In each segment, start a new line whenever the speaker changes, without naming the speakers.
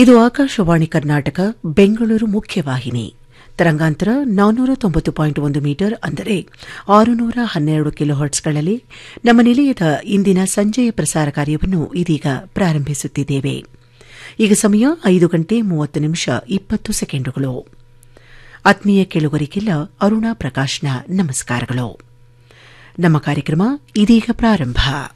ಇದು ಆಕಾಶವಾಣಿ ಕರ್ನಾಟಕ ಬೆಂಗಳೂರು ಮುಖ್ಯವಾಹಿನಿ ತರಂಗಾಂತರ ನಾನ್ನೂರ ತೊಂಬತ್ತು ಪಾಯಿಂಟ್ ಒಂದು ಮೀಟರ್ ಅಂದರೆ ಆರುನೂರ ಹನ್ನೆರಡು ಕಿಲೋಹರ್ಟ್ಸ್ಗಳಲ್ಲಿ ನಮ್ಮ ನಿಲಯದ ಇಂದಿನ ಸಂಜೆಯ ಪ್ರಸಾರ ಕಾರ್ಯವನ್ನು ಇದೀಗ ಪ್ರಾರಂಭಿಸುತ್ತಿದ್ದೇವೆ ಈಗ ಸಮಯ ಐದು ಗಂಟೆ ಮೂವತ್ತು ನಿಮಿಷ ಇಪ್ಪತ್ತು ಸೆಕೆಂಡುಗಳು ಆತ್ಮೀಯ ಕೇಳುಗರಿಗೆಲ್ಲ ಅರುಣಾ ಪ್ರಕಾಶ್ನ ನಮಸ್ಕಾರಗಳು ನಮ್ಮ ಕಾರ್ಯಕ್ರಮ ಇದೀಗ ಪ್ರಾರಂಭ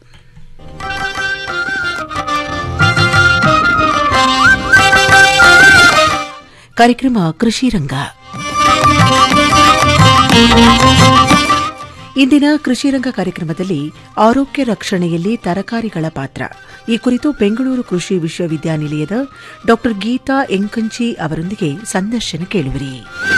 ಕಾರ್ಯಕ್ರಮ ಕೃಷಿ ರಂಗ ಇಂದಿನ ಕೃಷಿ ರಂಗ ಕಾರ್ಯಕ್ರಮದಲ್ಲಿ ಆರೋಗ್ಯ ರಕ್ಷಣೆಯಲ್ಲಿ ತರಕಾರಿಗಳ ಪಾತ್ರ ಈ ಕುರಿತು ಬೆಂಗಳೂರು ಕೃಷಿ ವಿಶ್ವವಿದ್ಯಾನಿಲಯದ ಡಾ ಗೀತಾ ಎಂಕಂಚಿ ಅವರೊಂದಿಗೆ ಸಂದರ್ಶನ ಕೇಳುವಿರಿ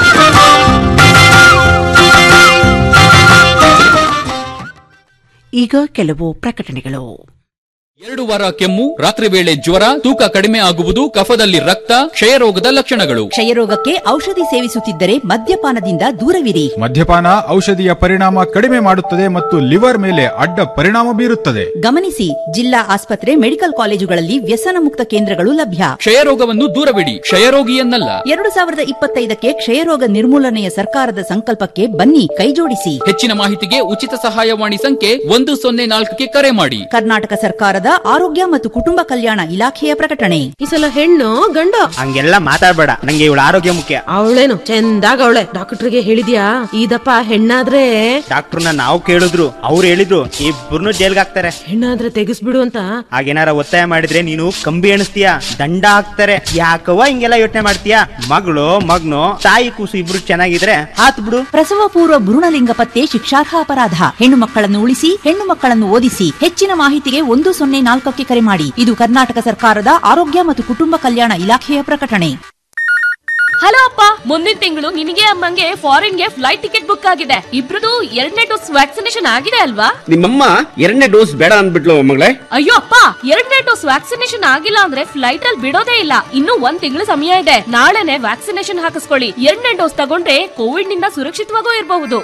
ಈಗ ಕೆಲವು ಪ್ರಕಟಣೆಗಳು
ಎರಡು ವಾರ ಕೆಮ್ಮು ರಾತ್ರಿ ವೇಳೆ ಜ್ವರ ತೂಕ ಕಡಿಮೆ ಆಗುವುದು ಕಫದಲ್ಲಿ ರಕ್ತ ಕ್ಷಯರೋಗದ ಲಕ್ಷಣಗಳು
ಕ್ಷಯರೋಗಕ್ಕೆ ಔಷಧಿ ಸೇವಿಸುತ್ತಿದ್ದರೆ ಮದ್ಯಪಾನದಿಂದ ದೂರವಿರಿ
ಮದ್ಯಪಾನ ಔಷಧಿಯ ಪರಿಣಾಮ ಕಡಿಮೆ ಮಾಡುತ್ತದೆ ಮತ್ತು ಲಿವರ್ ಮೇಲೆ ಅಡ್ಡ ಪರಿಣಾಮ ಬೀರುತ್ತದೆ
ಗಮನಿಸಿ ಜಿಲ್ಲಾ ಆಸ್ಪತ್ರೆ ಮೆಡಿಕಲ್ ಕಾಲೇಜುಗಳಲ್ಲಿ ವ್ಯಸನ ಮುಕ್ತ ಕೇಂದ್ರಗಳು ಲಭ್ಯ
ಕ್ಷಯರೋಗವನ್ನು ದೂರವಿಡಿ ಕ್ಷಯರೋಗಿಯನ್ನಲ್ಲ
ಎರಡು ಸಾವಿರದ ಇಪ್ಪತ್ತೈದಕ್ಕೆ ಕ್ಷಯರೋಗ ನಿರ್ಮೂಲನೆಯ ಸರ್ಕಾರದ ಸಂಕಲ್ಪಕ್ಕೆ ಬನ್ನಿ ಕೈಜೋಡಿಸಿ
ಹೆಚ್ಚಿನ ಮಾಹಿತಿಗೆ ಉಚಿತ ಸಹಾಯವಾಣಿ ಸಂಖ್ಯೆ ಒಂದು ಸೊನ್ನೆ ನಾಲ್ಕಕ್ಕೆ ಕರೆ ಮಾಡಿ
ಕರ್ನಾಟಕ ಸರ್ಕಾರದ ಆರೋಗ್ಯ ಮತ್ತು ಕುಟುಂಬ ಕಲ್ಯಾಣ ಇಲಾಖೆಯ ಪ್ರಕಟಣೆ
ಈ ಸಲ ಹೆಣ್ಣು ಗಂಡ
ಹಂಗೆಲ್ಲ ಮಾತಾಡ್ಬೇಡ ನಂಗೆ ಇವಳ ಆರೋಗ್ಯ ಮುಖ್ಯ
ಅವಳೇನು ಚಂದಾಗ ಅವಳೆ ಡಾಕ್ಟರ್ಗೆ ಹೇಳಿದ್ಯಾ ಇದಪ್ಪ ಹೆಣ್ಣಾದ್ರೆ
ಡಾಕ್ಟರ್ನ ನಾವು ಕೇಳಿದ್ರು ಅವ್ರು ಹೇಳಿದ್ರು ಇಬ್ಬರನ್ನು ಜೈಲ್ಗೆ ಹಾಕ್ತಾರೆ
ಹೆಣ್ಣಾದ್ರೆ ತೆಗಿಸ್ಬಿಡು ಅಂತ
ಹಾಗೇನಾರ ಒತ್ತಾಯ ಮಾಡಿದ್ರೆ ನೀನು ಕಂಬಿ ಎಣಿಸ್ತೀಯ ದಂಡ ಹಾಕ್ತಾರೆ ಯಾಕವ್ವ ಹಿಂಗೆಲ್ಲ ಯೋಚನೆ ಮಾಡ್ತೀಯ ಮಗಳು ಮಗ್ನು ತಾಯಿ ಕೂಸು ಇಬ್ರು ಚೆನ್ನಾಗಿದ್ರೆ ಹಾತ್ ಬಿಡು
ಪ್ರಸವ ಪೂರ್ವ ಭ್ರೂಣಲಿಂಗ ಪತ್ತೆ ಶಿಕ್ಷಾರ್ಹ ಅಪರಾಧ ಹೆಣ್ಣು ಮಕ್ಕಳನ್ನು ಉಳಿಸಿ ಹೆಣ್ಣು ಮಕ್ಕಳನ್ನು ಓದಿಸಿ ಹೆಚ್ಚಿನ ಮಾಹಿತಿಗೆ ಒಂದು ಸೊನ್ನೆ ನಾಲ್ಕಕ್ಕೆ ಕರೆ ಮಾಡಿ ಇದು ಕರ್ನಾಟಕ ಸರ್ಕಾರದ ಆರೋಗ್ಯ ಮತ್ತು ಕುಟುಂಬ ಕಲ್ಯಾಣ ಇಲಾಖೆಯ ಪ್ರಕಟಣೆ
ಹಲೋ ಅಪ್ಪ ಮುಂದಿನ ತಿಂಗಳು ನಿನಗೆ ಅಮ್ಮಂಗೆ ಫಾರಿನ್ಗೆ ಫ್ಲೈಟ್ ಟಿಕೆಟ್ ಬುಕ್ ಆಗಿದೆ ಇಬ್ರದು ಎರಡನೇ ಡೋಸ್ ವ್ಯಾಕ್ಸಿನೇಷನ್ ಆಗಿದೆ ಅಲ್ವಾ
ನಿಮ್ಮಮ್ಮ ಎರಡನೇ ಡೋಸ್ ಬೇಡ ಅಂದ್ಬಿಟ್ಲು ಮಗಳೇ
ಅಯ್ಯೋ ಅಪ್ಪ ಎರಡನೇ ಡೋಸ್ ವ್ಯಾಕ್ಸಿನೇಷನ್ ಆಗಿಲ್ಲ ಅಂದ್ರೆ ಫ್ಲೈಟ್ ಅಲ್ಲಿ ಬಿಡೋದೇ ಇಲ್ಲ ಇನ್ನು ಒಂದ್ ತಿಂಗಳು ಸಮಯ ಇದೆ ನಾಳೆನೆ ವ್ಯಾಕ್ಸಿನೇಷನ್ ಹಾಕಿಸ್ಕೊಳ್ಳಿ ಎರಡನೇ ಡೋಸ್ ತಗೊಂಡ್ರೆ ಕೋವಿಡ್ ನಿಂದ ಸುರಕ್ಷಿತವಾಗೂ ಇರಬಹುದು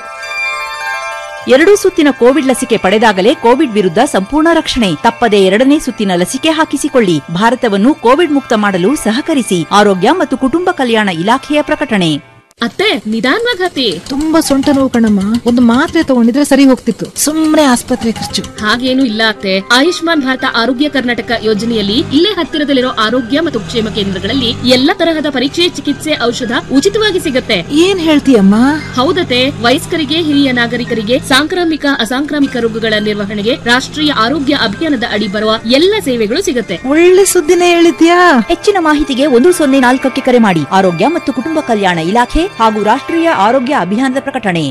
ಎರಡೂ ಸುತ್ತಿನ ಕೋವಿಡ್ ಲಸಿಕೆ ಪಡೆದಾಗಲೇ ಕೋವಿಡ್ ವಿರುದ್ಧ ಸಂಪೂರ್ಣ ರಕ್ಷಣೆ ತಪ್ಪದೆ ಎರಡನೇ ಸುತ್ತಿನ ಲಸಿಕೆ ಹಾಕಿಸಿಕೊಳ್ಳಿ ಭಾರತವನ್ನು ಕೋವಿಡ್ ಮುಕ್ತ ಮಾಡಲು ಸಹಕರಿಸಿ ಆರೋಗ್ಯ ಮತ್ತು ಕುಟುಂಬ ಕಲ್ಯಾಣ ಇಲಾಖೆಯ ಪ್ರಕಟಣೆ
ಅತ್ತೆ ನಿಧಾನವಾಗಿ ಹತ್ತಿ
ತುಂಬಾ ಸೊಂಟ ನೋವು ಕಣಮ್ಮ ಒಂದು ಮಾತ್ರೆ ತಗೊಂಡಿದ್ರೆ ಸರಿ ಹೋಗ್ತಿತ್ತು ಸುಮ್ನೆ ಆಸ್ಪತ್ರೆ ಖರ್ಚು
ಹಾಗೇನು ಇಲ್ಲ ಅತ್ತೆ ಆಯುಷ್ಮಾನ್ ಭಾರತ ಆರೋಗ್ಯ ಕರ್ನಾಟಕ ಯೋಜನೆಯಲ್ಲಿ ಇಲ್ಲೇ ಹತ್ತಿರದಲ್ಲಿರೋ ಆರೋಗ್ಯ ಮತ್ತು ಕ್ಷೇಮ ಕೇಂದ್ರಗಳಲ್ಲಿ ಎಲ್ಲ ತರಹದ ಪರೀಕ್ಷೆ ಚಿಕಿತ್ಸೆ ಔಷಧ ಉಚಿತವಾಗಿ ಸಿಗುತ್ತೆ
ಏನ್ ಹೇಳ್ತೀಯಮ್ಮ
ಹೌದತೆ ವಯಸ್ಕರಿಗೆ ಹಿರಿಯ ನಾಗರಿಕರಿಗೆ ಸಾಂಕ್ರಾಮಿಕ ಅಸಾಂಕ್ರಾಮಿಕ ರೋಗಗಳ ನಿರ್ವಹಣೆಗೆ ರಾಷ್ಟ್ರೀಯ ಆರೋಗ್ಯ ಅಭಿಯಾನದ ಅಡಿ ಬರುವ ಎಲ್ಲ ಸೇವೆಗಳು ಸಿಗುತ್ತೆ
ಒಳ್ಳೆ ಸುದ್ದಿನೇ ಹೇಳಿದ್ಯಾ
ಹೆಚ್ಚಿನ ಮಾಹಿತಿಗೆ ಒಂದು ಸೊನ್ನೆ ನಾಲ್ಕಕ್ಕೆ ಕರೆ ಮಾಡಿ ಆರೋಗ್ಯ ಮತ್ತು ಕುಟುಂಬ ಕಲ್ಯಾಣ ಇಲಾಖೆ ಹಾಗೂ ರಾಷ್ಟ್ರೀಯ ಆರೋಗ್ಯ ಅಭಿಯಾನದ ಪ್ರಕಟಣೆ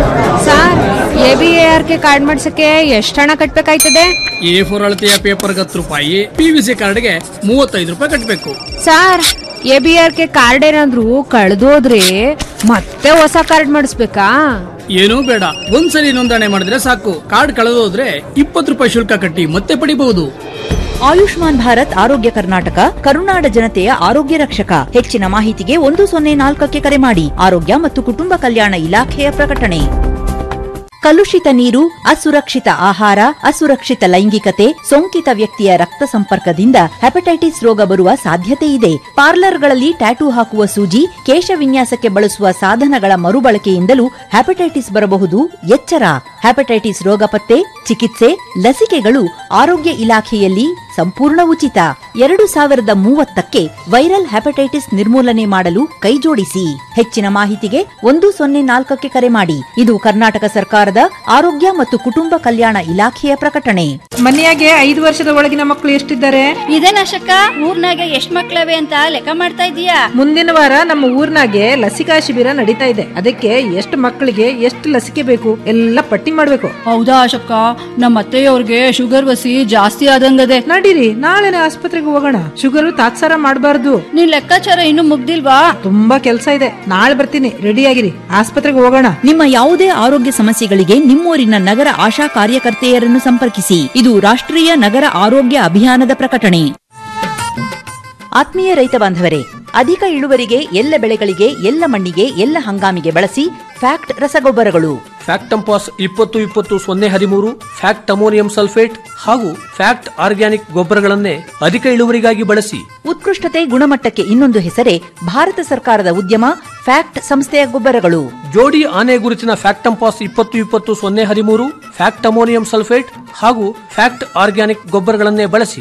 sir A B A R K card ಮಾಡ್ಸಕ್ಕೆ ಎಷ್ಟು ಹಣ ಕಟ್ಬೇಕಾಯ್ತದೆ
ಎ ಫೋರ್ ಅಳತೆಯ ಪೇಪರ್ಗೆ ಹತ್ತು ರೂಪಾಯಿ ಪಿ ವಿ ಸಿ ಕಾರ್ಡ್ಗೆ ಮೂವತ್ತೈದು ರೂಪಾಯಿ ಕಟ್ಟಬೇಕು
sir A B R K card ಏನಾದ್ರು ಕಳ್ದೋದ್ರೆ ಮತ್ತೆ ಹೊಸ ಕಾರ್ಡ್ ಮಾಡಿಸ್ಬೇಕಾ
ಏನೂ ಬೇಡ ಒಂದ್ಸಲಿ ನೋಂದಣಿ ಮಾಡಿದ್ರೆ ಸಾಕು ಕಾರ್ಡ್ ಕಳೆದೋದ್ರೆ ಇಪ್ಪತ್ತು ರೂಪಾಯಿ ಶುಲ್ಕ ಕಟ್ಟಿ ಮತ್ತೆ ಪಡಿಬಹುದು
ಆಯುಷ್ಮಾನ್ ಭಾರತ್ ಆರೋಗ್ಯ ಕರ್ನಾಟಕ ಕರುನಾಡ ಜನತೆಯ ಆರೋಗ್ಯ ರಕ್ಷಕ ಹೆಚ್ಚಿನ ಮಾಹಿತಿಗೆ ಒಂದು ಸೊನ್ನೆ ನಾಲ್ಕಕ್ಕೆ ಕರೆ ಮಾಡಿ ಆರೋಗ್ಯ ಮತ್ತು ಕುಟುಂಬ ಕಲ್ಯಾಣ ಇಲಾಖೆಯ ಪ್ರಕಟಣೆ ಕಲುಷಿತ ನೀರು ಅಸುರಕ್ಷಿತ ಆಹಾರ ಅಸುರಕ್ಷಿತ ಲೈಂಗಿಕತೆ ಸೋಂಕಿತ ವ್ಯಕ್ತಿಯ ರಕ್ತ ಸಂಪರ್ಕದಿಂದ ಹೆಪಟೈಟಿಸ್ ರೋಗ ಬರುವ ಸಾಧ್ಯತೆ ಇದೆ ಪಾರ್ಲರ್ಗಳಲ್ಲಿ ಟ್ಯಾಟೂ ಹಾಕುವ ಸೂಜಿ ಕೇಶ ವಿನ್ಯಾಸಕ್ಕೆ ಬಳಸುವ ಸಾಧನಗಳ ಮರುಬಳಕೆಯಿಂದಲೂ ಹೆಪಟೈಟಿಸ್ ಬರಬಹುದು ಎಚ್ಚರ ಹೆಪಟೈಟಿಸ್ ರೋಗ ಪತ್ತೆ ಚಿಕಿತ್ಸೆ ಲಸಿಕೆಗಳು ಆರೋಗ್ಯ ಇಲಾಖೆಯಲ್ಲಿ ಸಂಪೂರ್ಣ ಉಚಿತ ಎರಡು ಸಾವಿರದ ಮೂವತ್ತಕ್ಕೆ ವೈರಲ್ ಹೆಪಟೈಟಿಸ್ ನಿರ್ಮೂಲನೆ ಮಾಡಲು ಕೈಜೋಡಿಸಿ ಹೆಚ್ಚಿನ ಮಾಹಿತಿಗೆ ಒಂದು ಸೊನ್ನೆ ನಾಲ್ಕಕ್ಕೆ ಕರೆ ಮಾಡಿ ಇದು ಕರ್ನಾಟಕ ಸರ್ಕಾರದ ಆರೋಗ್ಯ ಮತ್ತು ಕುಟುಂಬ ಕಲ್ಯಾಣ ಇಲಾಖೆಯ ಪ್ರಕಟಣೆ
ಮನೆಯಾಗೆ ಐದು ವರ್ಷದ ಒಳಗಿನ ಮಕ್ಕಳು ಎಷ್ಟಿದ್ದಾರೆ
ಇದೇನಶಕ್ಕ ಊರ್ನಾಗ ಎಷ್ಟ್ ಮಕ್ಳವೆ ಅಂತ ಲೆಕ್ಕ ಮಾಡ್ತಾ ಇದೀಯಾ
ಮುಂದಿನ ವಾರ ನಮ್ಮ ಊರ್ನಾಗೆ ಲಸಿಕಾ ಶಿಬಿರ ನಡೀತಾ ಇದೆ ಅದಕ್ಕೆ ಎಷ್ಟು ಮಕ್ಕಳಿಗೆ ಎಷ್ಟು ಲಸಿಕೆ ಬೇಕು ಎಲ್ಲ ಪಟ್ಟಿ ಮಾಡ್ಬೇಕು
ಹೌದಾ ಅಶಕ್ಕ ನಮ್ಮ ಅತ್ತೆಯವ್ರಿಗೆ ಶುಗರ್ ವಸಿ ಜಾಸ್ತಿ ಆದಂಗದೆ
ನಡೀರಿ ನಾಳೆನೆ ಆಸ್ಪತ್ರೆಗೆ ಹೋಗೋಣ ಶುಗರ್ ತಾತ್ಸಾರ ಮಾಡಬಾರ್ದು
ನಿನ್ ಲೆಕ್ಕಾಚಾರ ಇನ್ನು ಮುಗ್ದಿಲ್ವಾ
ತುಂಬಾ ಕೆಲಸ ಇದೆ ನಾಳೆ ಬರ್ತೀನಿ ರೆಡಿ ಆಗಿರಿ ಆಸ್ಪತ್ರೆಗೆ ಹೋಗೋಣ
ನಿಮ್ಮ ಯಾವುದೇ ಆರೋಗ್ಯ ಸಮಸ್ಯೆಗಳಿಗೆ ನಿಮ್ಮೂರಿನ ನಗರ ಆಶಾ ಕಾರ್ಯಕರ್ತೆಯರನ್ನು ಸಂಪರ್ಕಿಸಿ ಇದು ರಾಷ್ಟ್ರೀಯ ನಗರ ಆರೋಗ್ಯ ಅಭಿಯಾನದ ಪ್ರಕಟಣೆ ಆತ್ಮೀಯ ರೈತ ಬಾಂಧವರೇ ಅಧಿಕ ಇಳುವರಿಗೆ ಎಲ್ಲ ಬೆಳೆಗಳಿಗೆ ಎಲ್ಲ ಮಣ್ಣಿಗೆ ಎಲ್ಲ ಹಂಗಾಮಿಗೆ ಬಳಸಿ ಫ್ಯಾಕ್ಟ್ ರಸಗೊಬ್ಬರಗಳು
ಫ್ಯಾಕ್ಟಂಪಾಸ್ ಇಪ್ಪತ್ತು ಇಪ್ಪತ್ತು ಸೊನ್ನೆ ಹದಿಮೂರು ಫ್ಯಾಕ್ಟ್ ಅಮೋನಿಯಂ ಸಲ್ಫೇಟ್ ಹಾಗೂ ಫ್ಯಾಕ್ಟ್ ಆರ್ಗ್ಯಾನಿಕ್ ಗೊಬ್ಬರಗಳನ್ನೇ ಅಧಿಕ ಇಳುವರಿಗಾಗಿ ಬಳಸಿ
ಉತ್ಕೃಷ್ಟತೆ ಗುಣಮಟ್ಟಕ್ಕೆ ಇನ್ನೊಂದು ಹೆಸರೇ ಭಾರತ ಸರ್ಕಾರದ ಉದ್ಯಮ ಫ್ಯಾಕ್ಟ್ ಸಂಸ್ಥೆಯ ಗೊಬ್ಬರಗಳು
ಜೋಡಿ ಆನೆ ಗುರುತಿನ ಫ್ಯಾಕ್ಟಂಪಾಸ್ ಇಪ್ಪತ್ತು ಇಪ್ಪತ್ತು ಸೊನ್ನೆ ಹದಿಮೂರು ಫ್ಯಾಕ್ಟ್ ಅಮೋನಿಯಂ ಸಲ್ಫೇಟ್ ಹಾಗೂ ಫ್ಯಾಕ್ಟ್ ಆರ್ಗ್ಯಾನಿಕ್ ಗೊಬ್ಬರಗಳನ್ನೇ ಬಳಸಿ